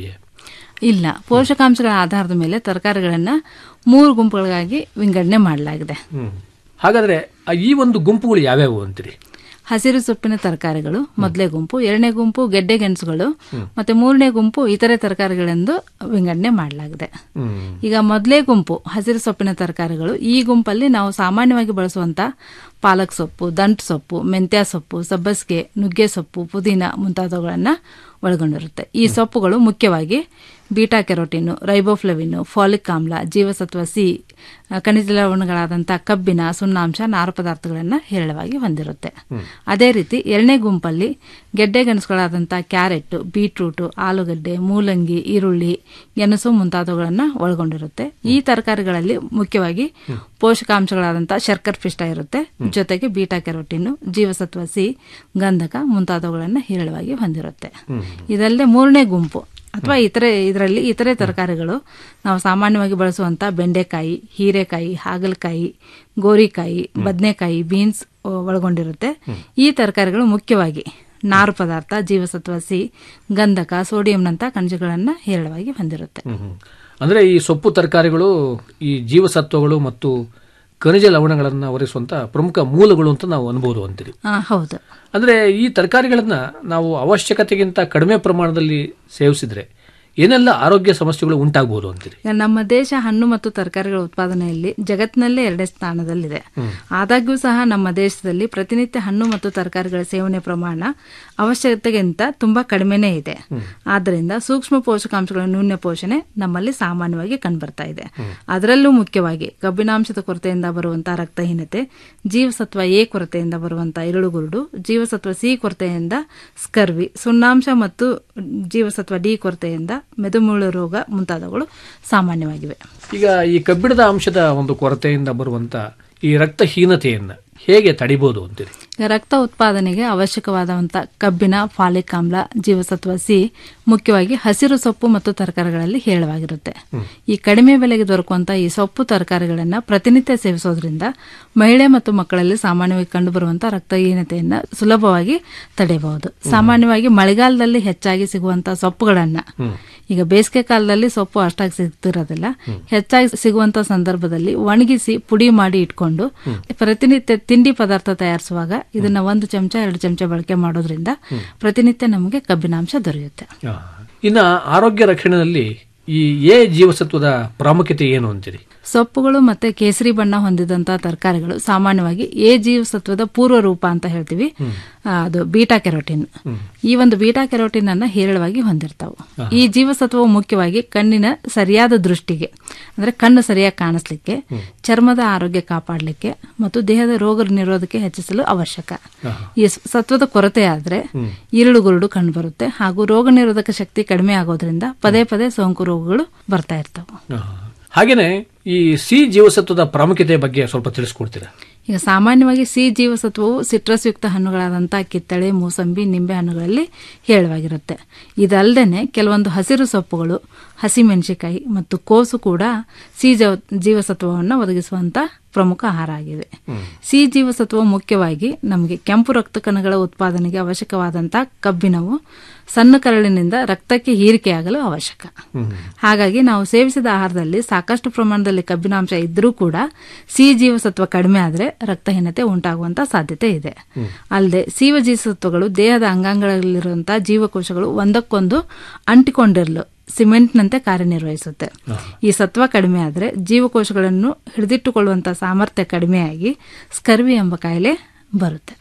ಇಲ್ಲ ಪೋಷಕಾಂಶಗಳ ಆಧಾರದ ಮೇಲೆ ತರಕಾರಿಗಳನ್ನ ಮೂರು ಗುಂಪುಗಳಾಗಿ ವಿಂಗಡಣೆ ಮಾಡಲಾಗಿದೆ
ಹ್ಮ್ ಹಾಗಾದ್ರೆ ಆ ಈ ಒಂದು ಗುಂಪುಗಳು ಯಾವ್ಯಾವು ಅಂತೀರಿ
ಹಸಿರು ಸೊಪ್ಪಿನ ತರಕಾರಿಗಳು ಮೊದಲೇ ಗುಂಪು ಎರಡನೇ ಗುಂಪು ಗೆಡ್ಡೆ ಗೆಣಸುಗಳು ಮತ್ತೆ ಮೂರನೇ ಗುಂಪು ಇತರೆ ತರಕಾರಿಗಳೆಂದು ವಿಂಗಡಣೆ ಮಾಡಲಾಗಿದೆ ಈಗ ಮೊದಲೇ ಗುಂಪು ಹಸಿರು ಸೊಪ್ಪಿನ ತರಕಾರಿಗಳು ಈ ಗುಂಪಲ್ಲಿ ನಾವು ಸಾಮಾನ್ಯವಾಗಿ ಬಳಸುವಂತ ಪಾಲಕ್ ಸೊಪ್ಪು ದಂಟು ಸೊಪ್ಪು ಮೆಂತ್ಯ ಸೊಪ್ಪು ಸಬ್ಬಸಿಗೆ ನುಗ್ಗೆ ಸೊಪ್ಪು ಪುದೀನ ಮುಂತಾದವುಗಳನ್ನು ಒಳಗೊಂಡಿರುತ್ತೆ ಈ ಸೊಪ್ಪುಗಳು ಮುಖ್ಯವಾಗಿ ಬೀಟಾ ಕೆರೋಟಿನ್ ರೈಬೋಫ್ಲವಿನ್ ಫಾಲಿಕ್ ಆಮ್ಲ ಜೀವಸತ್ವ ಸಿ ಖನಿಜ ಲವಣಗಳಾದಂಥ ಕಬ್ಬಿನ ಸುಣ್ಣಾಂಶ ನಾರು ಪದಾರ್ಥಗಳನ್ನು ಹೇರಳವಾಗಿ ಹೊಂದಿರುತ್ತೆ ಅದೇ ರೀತಿ ಎರಡನೇ ಗುಂಪಲ್ಲಿ ಗೆಡ್ಡೆ ಗೆಣಸುಗಳಾದಂಥ ಕ್ಯಾರೆಟ್ ಬೀಟ್ರೂಟ್ ಆಲೂಗಡ್ಡೆ ಮೂಲಂಗಿ ಈರುಳ್ಳಿ ಗೆಣಸು ಮುಂತಾದವುಗಳನ್ನು ಒಳಗೊಂಡಿರುತ್ತೆ ಈ ತರಕಾರಿಗಳಲ್ಲಿ ಮುಖ್ಯವಾಗಿ ಪೋಷಕಾಂಶಗಳಾದಂಥ ಶರ್ಕರ ಪಿಷ್ಟ ಇರುತ್ತೆ ಜೊತೆಗೆ ಬೀಟಾ ಕೆರೋಟಿನ್ ಜೀವಸತ್ವ ಸಿ ಗಂಧಕ ಮುಂತಾದವುಗಳನ್ನು ಹೇರಳವಾಗಿ ಹೊಂದಿರುತ್ತೆ ಇದಲ್ಲದೆ ಮೂರನೇ ಗುಂಪು ಅಥವಾ ಇತರೆ ಇದರಲ್ಲಿ ಇತರೆ ತರಕಾರಿಗಳು ನಾವು ಸಾಮಾನ್ಯವಾಗಿ ಬಳಸುವಂತ ಬೆಂಡೆಕಾಯಿ ಹೀರೆಕಾಯಿ ಹಾಗಲಕಾಯಿ ಗೋರಿಕಾಯಿ ಬದನೆಕಾಯಿ ಬೀನ್ಸ್ ಒಳಗೊಂಡಿರುತ್ತೆ ಈ ತರಕಾರಿಗಳು ಮುಖ್ಯವಾಗಿ ನಾರು ಪದಾರ್ಥ ಜೀವಸತ್ವ ಸಿ ಗಂಧಕ ಸೋಡಿಯಂನಂತ ಖನಿಜಗಳನ್ನು ಹೇರಳವಾಗಿ ಹೊಂದಿರುತ್ತೆ
ಅಂದ್ರೆ ಈ ಸೊಪ್ಪು ತರಕಾರಿಗಳು ಈ ಜೀವಸತ್ವಗಳು ಮತ್ತು ಖನಿಜ ಲವಣಗಳನ್ನು ಒದಗಿಸುವಂತ ಪ್ರಮುಖ ಮೂಲಗಳು ಅಂತ ನಾವು ಅನ್ಬೋದು ಅಂತೀರಿ
ಆ, ಹೌದು
ಅಂದ್ರೆ ಈ ತರಕಾರಿಗಳನ್ನ ನಾವು ಅವಶ್ಯಕತೆಗಿಂತ ಕಡಿಮೆ ಪ್ರಮಾಣದಲ್ಲಿ ಸೇವಿಸಿದ್ರೆ ಏನೆಲ್ಲ ಆರೋಗ್ಯ ಸಮಸ್ಯೆಗಳು ಉಂಟಾಗಬಹುದು ಅಂತೀರಿ
ಈಗ ನಮ್ಮ ದೇಶ ಹಣ್ಣು ಮತ್ತು ತರಕಾರಿಗಳ ಉತ್ಪಾದನೆಯಲ್ಲಿ ಜಗತ್ತಿನಲ್ಲೇ ಎರಡನೇ ಸ್ಥಾನದಲ್ಲಿದೆ ಆದಾಗ್ಯೂ ಸಹ ನಮ್ಮ ದೇಶದಲ್ಲಿ ಪ್ರತಿನಿತ್ಯ ಹಣ್ಣು ಮತ್ತು ತರಕಾರಿಗಳ ಸೇವನೆ ಪ್ರಮಾಣ ಅವಶ್ಯಕತೆಗಿಂತ ತುಂಬಾ ಕಡಿಮೆನೇ ಇದೆ ಆದ್ದರಿಂದ ಸೂಕ್ಷ್ಮ ಪೋಷಕಾಂಶಗಳ ನ್ಯೂನ್ಯ ಪೋಷಣೆ ನಮ್ಮಲ್ಲಿ ಸಾಮಾನ್ಯವಾಗಿ ಕಂಡುಬರ್ತಾ ಇದೆ ಅದರಲ್ಲೂ ಮುಖ್ಯವಾಗಿ ಕಬ್ಬಿನಾಂಶದ ಕೊರತೆಯಿಂದ ಬರುವಂತಹ ರಕ್ತಹೀನತೆ ಜೀವಸತ್ವ ಎ ಕೊರತೆಯಿಂದ ಬರುವಂತಹ ಇರುಳುಗುರುಡು ಜೀವಸತ್ವ ಸಿ ಕೊರತೆಯಿಂದ ಸ್ಕರ್ವಿ ಸುಣ್ಣಾಂಶ ಮತ್ತು ಜೀವಸತ್ವ ಡಿ ಕೊರತೆಯಿಂದ ಮೆದುಮುಳು ರೋಗ ಮುಂತಾದವುಗಳು ಸಾಮಾನ್ಯವಾಗಿವೆ
ಈಗ ಈ ಕಬ್ಬಿಣದ ಅಂಶದ ಒಂದು ಕೊರತೆಯಿಂದ ಬರುವಂತ ಈ ರಕ್ತಹೀನತೆಯನ್ನ ಹೇಗೆ ತಡಿಬಹುದು ಅಂತೀರಿ
ಈಗ ರಕ್ತ ಉತ್ಪಾದನೆಗೆ ಅವಶ್ಯಕವಾದಂಥ ಕಬ್ಬಿಣ ಫಾಲಿಕ್ ಆಮ್ಲ ಜೀವಸತ್ವ ಸಿ ಮುಖ್ಯವಾಗಿ ಹಸಿರು ಸೊಪ್ಪು ಮತ್ತು ತರಕಾರಿಗಳಲ್ಲಿ ಹೇರಳವಾಗಿರುತ್ತೆ ಈ ಕಡಿಮೆ ಬೆಲೆಗೆ ದೊರಕುವಂತ ಈ ಸೊಪ್ಪು ತರಕಾರಿಗಳನ್ನ ಪ್ರತಿನಿತ್ಯ ಸೇವಿಸೋದ್ರಿಂದ ಮಹಿಳೆ ಮತ್ತು ಮಕ್ಕಳಲ್ಲಿ ಸಾಮಾನ್ಯವಾಗಿ ಕಂಡುಬರುವಂತಹ ರಕ್ತಹೀನತೆಯನ್ನ ಸುಲಭವಾಗಿ ತಡೆಯಬಹುದು ಸಾಮಾನ್ಯವಾಗಿ ಮಳೆಗಾಲದಲ್ಲಿ ಹೆಚ್ಚಾಗಿ ಸಿಗುವಂತಹ ಸೊಪ್ಪುಗಳನ್ನ ಈಗ ಬೇಸಿಗೆ ಕಾಲದಲ್ಲಿ ಸೊಪ್ಪು ಅಷ್ಟಾಗಿ ಸಿಗ್ತಿರೋದಿಲ್ಲ ಹೆಚ್ಚಾಗಿ ಸಿಗುವಂತ ಸಂದರ್ಭದಲ್ಲಿ ಒಣಗಿಸಿ ಪುಡಿ ಮಾಡಿ ಇಟ್ಕೊಂಡು ಪ್ರತಿನಿತ್ಯ ತಿಂಡಿ ಪದಾರ್ಥ ತಯಾರಿಸುವಾಗ ಇದನ್ನ ಒಂದು ಚಮಚ ಎರಡು ಚಮಚ ಬಳಕೆ ಮಾಡೋದ್ರಿಂದ ಪ್ರತಿನಿತ್ಯ ನಮಗೆ ಕಬ್ಬಿನಾಂಶ ದೊರೆಯುತ್ತೆ
ಇನ್ನ ಆರೋಗ್ಯ ರಕ್ಷಣೆಯಲ್ಲಿ ಈ ಎ ಜೀವಸತ್ವದ ಪ್ರಾಮುಖ್ಯತೆ ಏನು ಅಂತೀರಿ
ಸೊಪ್ಪುಗಳು ಮತ್ತೆ ಕೇಸರಿ ಬಣ್ಣ ಹೊಂದಿದಂತಹ ತರಕಾರಿಗಳು ಸಾಮಾನ್ಯವಾಗಿ ಎ ಜೀವಸತ್ವದ ಪೂರ್ವ ರೂಪ ಅಂತ ಹೇಳ್ತೀವಿ ಆ, ಅದು ಬೀಟಾ ಕೆರೋಟಿನ್ ಈ ಒಂದು ಬೀಟಾ ಕೆರೋಟಿನ್ ಅನ್ನ ಹೇರಳವಾಗಿ ಹೊಂದಿರ್ತಾವೆ ಈ ಜೀವಸತ್ವವು ಮುಖ್ಯವಾಗಿ ಕಣ್ಣಿನ ಸರಿಯಾದ ದೃಷ್ಟಿಗೆ ಅಂದ್ರೆ ಕಣ್ಣು ಸರಿಯಾಗಿ ಕಾಣಿಸ್ಲಿಕ್ಕೆ ಚರ್ಮದ ಆರೋಗ್ಯ ಕಾಪಾಡಲಿಕ್ಕೆ ಮತ್ತು ದೇಹದ ರೋಗ ನಿರೋಧಕ್ಕೆ ಹೆಚ್ಚಿಸಲು ಅವಶ್ಯಕ ಈ ಸ- ಸತ್ವದ ಕೊರತೆ ಆದ್ರೆ ಈರುಳುಗುರುಡು ಕಂಡು ಬರುತ್ತೆ ಹಾಗೂ ರೋಗ ನಿರೋಧಕ ಶಕ್ತಿ ಕಡಿಮೆ ಆಗೋದ್ರಿಂದ ಪದೇ ಪದೇ ಸೋಂಕು ರೋಗಗಳು ಬರ್ತಾ ಇರ್ತವೆ
ಹಾಗೇನೆ ಈ ಸಿ ಜೀವಸತ್ವದ ಪ್ರಾಮುಖ್ಯತೆ ಬಗ್ಗೆ ಸ್ವಲ್ಪ ತಿಳಿಸ್ಕೊಡ್ತೀರಾ
ಈಗ ಸಾಮಾನ್ಯವಾಗಿ ಸಿ ಜೀವಸತ್ವವು ಸಿಟ್ರಸ್ ಯುಕ್ತ ಹಣ್ಣುಗಳಾದಂತಹ ಕಿತ್ತಳೆ ಮೂಸಂಬಿ ನಿಂಬೆ ಹಣ್ಣುಗಳಲ್ಲಿ ಹೇರಳವಾಗಿರುತ್ತೆ ಇದಲ್ಲದೆ ಕೆಲವೊಂದು ಹಸಿರು ಸೊಪ್ಪುಗಳು ಹಸಿಮೆಣಸಿಕಾಯಿ ಮತ್ತು ಕೋಸು ಕೂಡ ಸಿ ಜವ- ಜೀವಸತ್ವವನ್ನು ಒದಗಿಸುವಂತ ಪ್ರಮುಖ ಆಹಾರ ಆಗಿವೆ ಸಿ ಜೀವಸತ್ವ ಮುಖ್ಯವಾಗಿ ನಮಗೆ ಕೆಂಪು ರಕ್ತ ಕಣಗಳ ಉತ್ಪಾದನೆಗೆ ಅವಶ್ಯಕವಾದಂತಹ ಕಬ್ಬಿಣವು ಸಣ್ಣ ಕರಳಿನಿಂದ ರಕ್ತಕ್ಕೆ ಹೀರಿಕೆಯಾಗಲು ಅವಶ್ಯಕ ಹಾಗಾಗಿ ನಾವು ಸೇವಿಸಿದ ಆಹಾರದಲ್ಲಿ ಸಾಕಷ್ಟು ಪ್ರಮಾಣದಲ್ಲಿ ಕಬ್ಬಿನಾಂಶ ಇದ್ರೂ ಕೂಡ ಸಿ ಜೀವಸತ್ವ ಕಡಿಮೆ ಆದರೆ ರಕ್ತಹೀನತೆ ಉಂಟಾಗುವಂತ ಸಾಧ್ಯತೆ ಇದೆ ಅಲ್ಲದೆ ಸೀವ ಜೀವಸತ್ವಗಳು ದೇಹದ ಅಂಗಾಂಗಗಳಲ್ಲಿರುವಂತಹ ಜೀವಕೋಶಗಳು ಒಂದಕ್ಕೊಂದು ಅಂಟಿಕೊಂಡಿರಲು ಸಿಮೆಂಟ್ನಂತೆ ಕಾರ್ಯನಿರ್ವಹಿಸುತ್ತೆ ಈ ಸತ್ವ ಕಡಿಮೆ ಆದರೆ ಜೀವಕೋಶಗಳನ್ನು ಹಿಡಿದಿಟ್ಟುಕೊಳ್ಳುವಂತಹ ಸಾಮರ್ಥ್ಯ ಕಡಿಮೆಯಾಗಿ ಸ್ಕರ್ವಿ ಎಂಬ ಕಾಯಿಲೆ ಬರುತ್ತೆ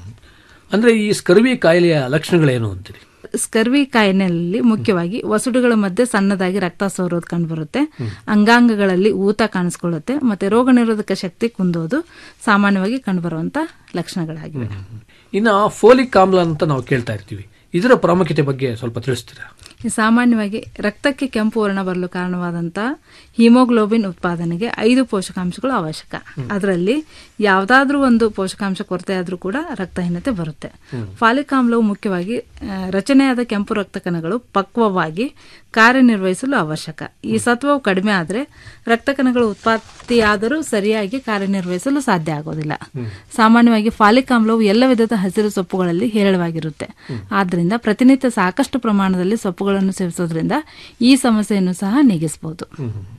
ಅಂದ್ರೆ ಈ ಸ್ಕರ್ವಿ ಕಾಯಿಲೆಯ ಲಕ್ಷಣಗಳೇನು ಅಂತೀರಿ
ಸ್ಕರ್ವಿ ಕಾಯಿಲೆಯಲ್ಲಿ ಮುಖ್ಯವಾಗಿ ವಸುಡುಗಳ ಮಧ್ಯೆ ಸಣ್ಣದಾಗಿ ರಕ್ತ ಸೋರೋದು ಕಂಡುಬರುತ್ತೆ ಅಂಗಾಂಗಗಳಲ್ಲಿ ಊತ ಕಾಣಿಸ್ಕೊಳ್ಳುತ್ತೆ ಮತ್ತೆ ರೋಗ ನಿರೋಧಕ ಶಕ್ತಿ ಕುಂದೋದು ಸಾಮಾನ್ಯವಾಗಿ ಕಂಡುಬರುವಂತ ಲಕ್ಷಣಗಳಾಗಿವೆ
ಇನ್ನ ಫೋಲಿಕ್ ಆಮ್ಲ ಅಂತ ನಾವು ಕೇಳ್ತಾ ಇರ್ತೀವಿ ಇದರ ಪ್ರಾಮುಖ್ಯತೆ ಬಗ್ಗೆ ಸ್ವಲ್ಪ ತಿಳಿಸ್ತೀರಾ
ಈ ಸಾಮಾನ್ಯವಾಗಿ ರಕ್ತಕ್ಕೆ ಕೆಂಪು ವರ್ಣ ಬರಲು ಕಾರಣವಾದಂತಹ ಹಿಮೋಗ್ಲೋಬಿನ್ ಉತ್ಪಾದನೆಗೆ ಐದು ಪೋಷಕಾಂಶಗಳು ಅವಶ್ಯಕ ಅದರಲ್ಲಿ ಯಾವುದಾದ್ರೂ ಒಂದು ಪೋಷಕಾಂಶ ಕೊರತೆ ಆದ್ರೂ ಕೂಡ ರಕ್ತಹೀನತೆ ಬರುತ್ತೆ ಫಾಲಿಕ್ ಆಮ್ಲವು ಮುಖ್ಯವಾಗಿ ಆ, ರಚನೆಯಾದ ಕೆಂಪು ರಕ್ತ ಕಣಗಳು ಪಕ್ವವಾಗಿ ಕಾರ್ಯನಿರ್ವಹಿಸಲು ಅವಶ್ಯಕ ಈ ಸತ್ವವು ಕಡಿಮೆ ಆದರೆ ರಕ್ತ ಕಣಗಳು ಉತ್ಪತ್ತಿಯಾದರೂ ಸರಿಯಾಗಿ ಕಾರ್ಯನಿರ್ವಹಿಸಲು ಸಾಧ್ಯ ಆಗೋದಿಲ್ಲ ಸಾಮಾನ್ಯವಾಗಿ ಫಾಲಿಕ್ ಆಮ್ಲವು ಎಲ್ಲ ವಿಧದ ಹಸಿರು ಸೊಪ್ಪುಗಳಲ್ಲಿ ಹೇರಳವಾಗಿರುತ್ತೆ ಆದ್ದರಿಂದ ಪ್ರತಿನಿತ್ಯ ಸಾಕಷ್ಟು ಪ್ರಮಾಣದಲ್ಲಿ ಸೊಪ್ಪುಗಳನ್ನು ಸೇವಿಸೋದ್ರಿಂದ ಈ ಸಮಸ್ಯೆಯನ್ನು ಸಹ ನೀಗಿಸಬಹುದು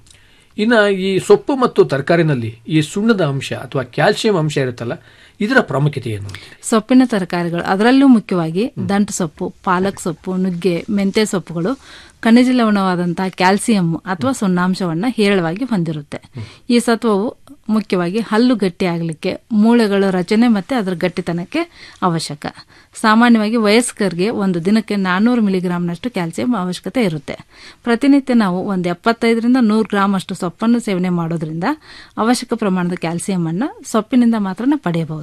ಇನ್ನ ಈ ಸೊಪ್ಪು ಮತ್ತು ತರಕಾರಿನಲ್ಲಿ ಈ ಸುಣ್ಣದ ಅಂಶ ಅಥವಾ ಕ್ಯಾಲ್ಸಿಯಂ ಅಂಶ ಇರುತ್ತಲ್ಲ ಇದರ ಪ್ರಾಮುಖ್ಯತೆ ಏನು
ಸೊಪ್ಪಿನ ತರಕಾರಿಗಳು ಅದರಲ್ಲೂ ಮುಖ್ಯವಾಗಿ ದಂಟು ಸೊಪ್ಪು ಪಾಲಕ್ ಸೊಪ್ಪು ನುಗ್ಗೆ ಮೆಂತೆ ಸೊಪ್ಪುಗಳು ಖನಿಜ ಲವಣವಾದಂತಹ ಕ್ಯಾಲ್ಸಿಯಂ ಅಥವಾ ಸುಣ್ಣಾಂಶವನ್ನು ಹೇರಳವಾಗಿ ಹೊಂದಿರುತ್ತೆ ಈ ಸತ್ವವು ಮುಖ್ಯವಾಗಿ ಹಲ್ಲು ಗಟ್ಟಿಯಾಗಲಿಕ್ಕೆ ಮೂಳೆಗಳ ರಚನೆ ಮತ್ತೆ ಅದರ ಗಟ್ಟಿತನಕ್ಕೆ ಅವಶ್ಯಕ ಸಾಮಾನ್ಯವಾಗಿ ವಯಸ್ಕರಿಗೆ ಒಂದು ದಿನಕ್ಕೆ ನಾನ್ನೂರು ಮಿಲಿಗ್ರಾಂನಷ್ಟು ಕ್ಯಾಲ್ಸಿಯಂ ಅವಶ್ಯಕತೆ ಇರುತ್ತೆ ಪ್ರತಿನಿತ್ಯ ನಾವು ಒಂದು ಎಪ್ಪತ್ತೈದರಿಂದ ನೂರು ಗ್ರಾಂ ಅಷ್ಟು ಸೊಪ್ಪನ್ನು ಸೇವನೆ ಮಾಡೋದ್ರಿಂದ ಅವಶ್ಯಕ ಪ್ರಮಾಣದ ಕ್ಯಾಲ್ಸಿಯಂ ಅನ್ನು ಸೊಪ್ಪಿನಿಂದ ಮಾತ್ರ ಪಡೆಯಬಹುದು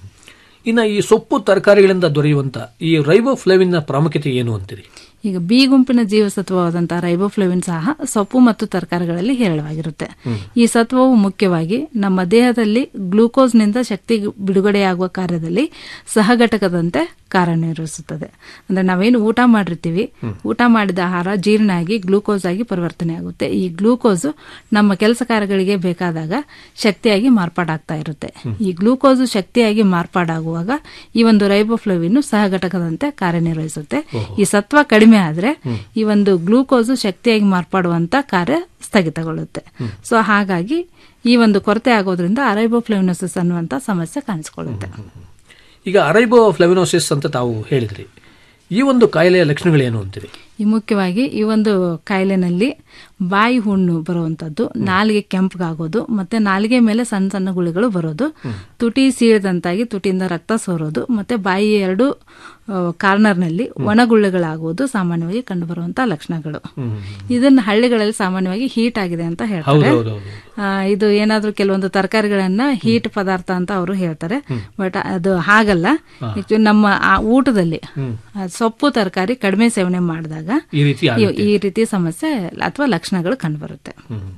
ಇನ್ನ ಈ ಸೊಪ್ಪು ತರಕಾರಿಗಳಿಂದ ದೊರೆಯುವಂತ ಈ ರೈಬೋಫ್ಲೇವಿನ್ ಪ್ರಾಮುಖ್ಯತೆ ಏನು ಅಂತೀರಿ
ಈಗ ಬಿ ಗುಂಪಿನ ಜೀವಸತ್ವವಾದಂತಹ ರೈಬೋಫ್ಲೇವಿನ್ ಸಹ ಸೊಪ್ಪು ಮತ್ತು ತರಕಾರಿಗಳಲ್ಲಿ ಹೇರಳವಾಗಿರುತ್ತೆ ಈ ಸತ್ವವು ಮುಖ್ಯವಾಗಿ ನಮ್ಮ ದೇಹದಲ್ಲಿ ಗ್ಲೂಕೋಸ್ನಿಂದ ಶಕ್ತಿ ಬಿಡುಗಡೆಯಾಗುವ ಕಾರ್ಯದಲ್ಲಿ ಸಹಘಟಕದಂತೆ ಕಾರ್ಯನಿರ್ವಹಿಸುತ್ತದೆ ಅಂದ್ರೆ ನಾವೇನು ಊಟ ಮಾಡಿರ್ತೀವಿ ಊಟ ಮಾಡಿದ ಆಹಾರ ಜೀರ್ಣ ಆಗಿ ಗ್ಲೂಕೋಸ್ ಆಗಿ ಪರಿವರ್ತನೆ ಆಗುತ್ತೆ ಈ ಗ್ಲೂಕೋಸ್ ನಮ್ಮ ಕೆಲಸ ಕಾರ್ಯಗಳಿಗೆ ಬೇಕಾದಾಗ ಶಕ್ತಿಯಾಗಿ ಮಾರ್ಪಾಡಾಗ್ತಾ ಇರುತ್ತೆ ಈ ಗ್ಲೂಕೋಸ್ ಶಕ್ತಿಯಾಗಿ ಮಾರ್ಪಾಡಾಗುವಾಗ ಈ ಒಂದು ರೈಬೋಫ್ಲೋವಿನ್ ಸಹಘಟಕದಂತೆ ಕಾರ್ಯನಿರ್ವಹಿಸುತ್ತೆ ಈ ಸತ್ವ ಕಡಿಮೆ ಆದ್ರೆ ಈ ಒಂದು ಗ್ಲೂಕೋಸ್ ಶಕ್ತಿಯಾಗಿ ಮಾರ್ಪಾಡುವಂತ ಕಾರ್ಯ ಸ್ಥಗಿತಗೊಳ್ಳುತ್ತೆ ಸೊ ಹಾಗಾಗಿ ಈ ಒಂದು ಕೊರತೆ ಆಗೋದ್ರಿಂದ ಅರೈಬೋಫ್ಲೋವಿನೋಸಿಸ್ ಅನ್ನುವಂತ ಸಮಸ್ಯೆ ಕಾಣಿಸಿಕೊಳ್ಳುತ್ತೆ
ಈಗ ಅರೈಬೋ ಫ್ಲೆವಿನೋಸಿಸ್ ಅಂತ ತಾವು ಹೇಳಿದ್ರಿ ಈ ಒಂದು ಕಾಯಿಲೆಯ ಲಕ್ಷಣಗಳೇನು ಅಂತೀರಿ
ಈ ಮುಖ್ಯವಾಗಿ ಈ ಒಂದು ಕಾಯಿಲೆನಲ್ಲಿ ಬಾಯಿ ಹುಣ್ಣು ಬರುವಂತದ್ದು ನಾಲಿಗೆ ಕೆಂಪಗಾಗೋದು ಮತ್ತೆ ನಾಲಿಗೆ ಮೇಲೆ ಸಣ್ಣ ಸಣ್ಣ ಗುಳಿಗಳು ಬರೋದು ತುಟಿ ಸೀಳದಂತಾಗಿ ತುಟಿಯಿಂದ ರಕ್ತ ಸೋರೋದು ಮತ್ತೆ ಬಾಯಿ ಎರಡು ಕಾರ್ನರ್ನಲ್ಲಿ ಒಣಗುಳ್ಳೆಗಳಾಗುವುದು ಸಾಮಾನ್ಯವಾಗಿ ಕಂಡುಬರುವಂತಹ ಲಕ್ಷಣಗಳು ಇದನ್ನ ಹಳ್ಳಿಗಳಲ್ಲಿ ಸಾಮಾನ್ಯವಾಗಿ ಹೀಟ್ ಆಗಿದೆ ಅಂತ ಹೇಳ್ತಾರೆ
ಹೌದೌದೌದು.
ಆ, ಇದು ಏನಾದ್ರೂ ಕೆಲವೊಂದು ತರಕಾರಿಗಳನ್ನ ಹೀಟ್ ಪದಾರ್ಥ ಅಂತ ಅವರು ಹೇಳ್ತಾರೆ ಬಟ್ ಅದು ಹಾಗಲ್ಲ Actually ನಮ್ಮ ಆ ಊಟದಲ್ಲಿ ಆ, ಸೊಪ್ಪು ತರಕಾರಿ ಕಡಿಮೆ ಸೇವನೆ ಮಾಡಿದಾಗ
ಈ ರೀತಿ
ಈ-
ಆಗುತ್ತೆ.
ಈ ರೀತಿ ಸಮಸ್ಯೆ ಅಥವಾ ಲಕ್ಷಣಗಳು ಕಂಡುಬರುತ್ತೆ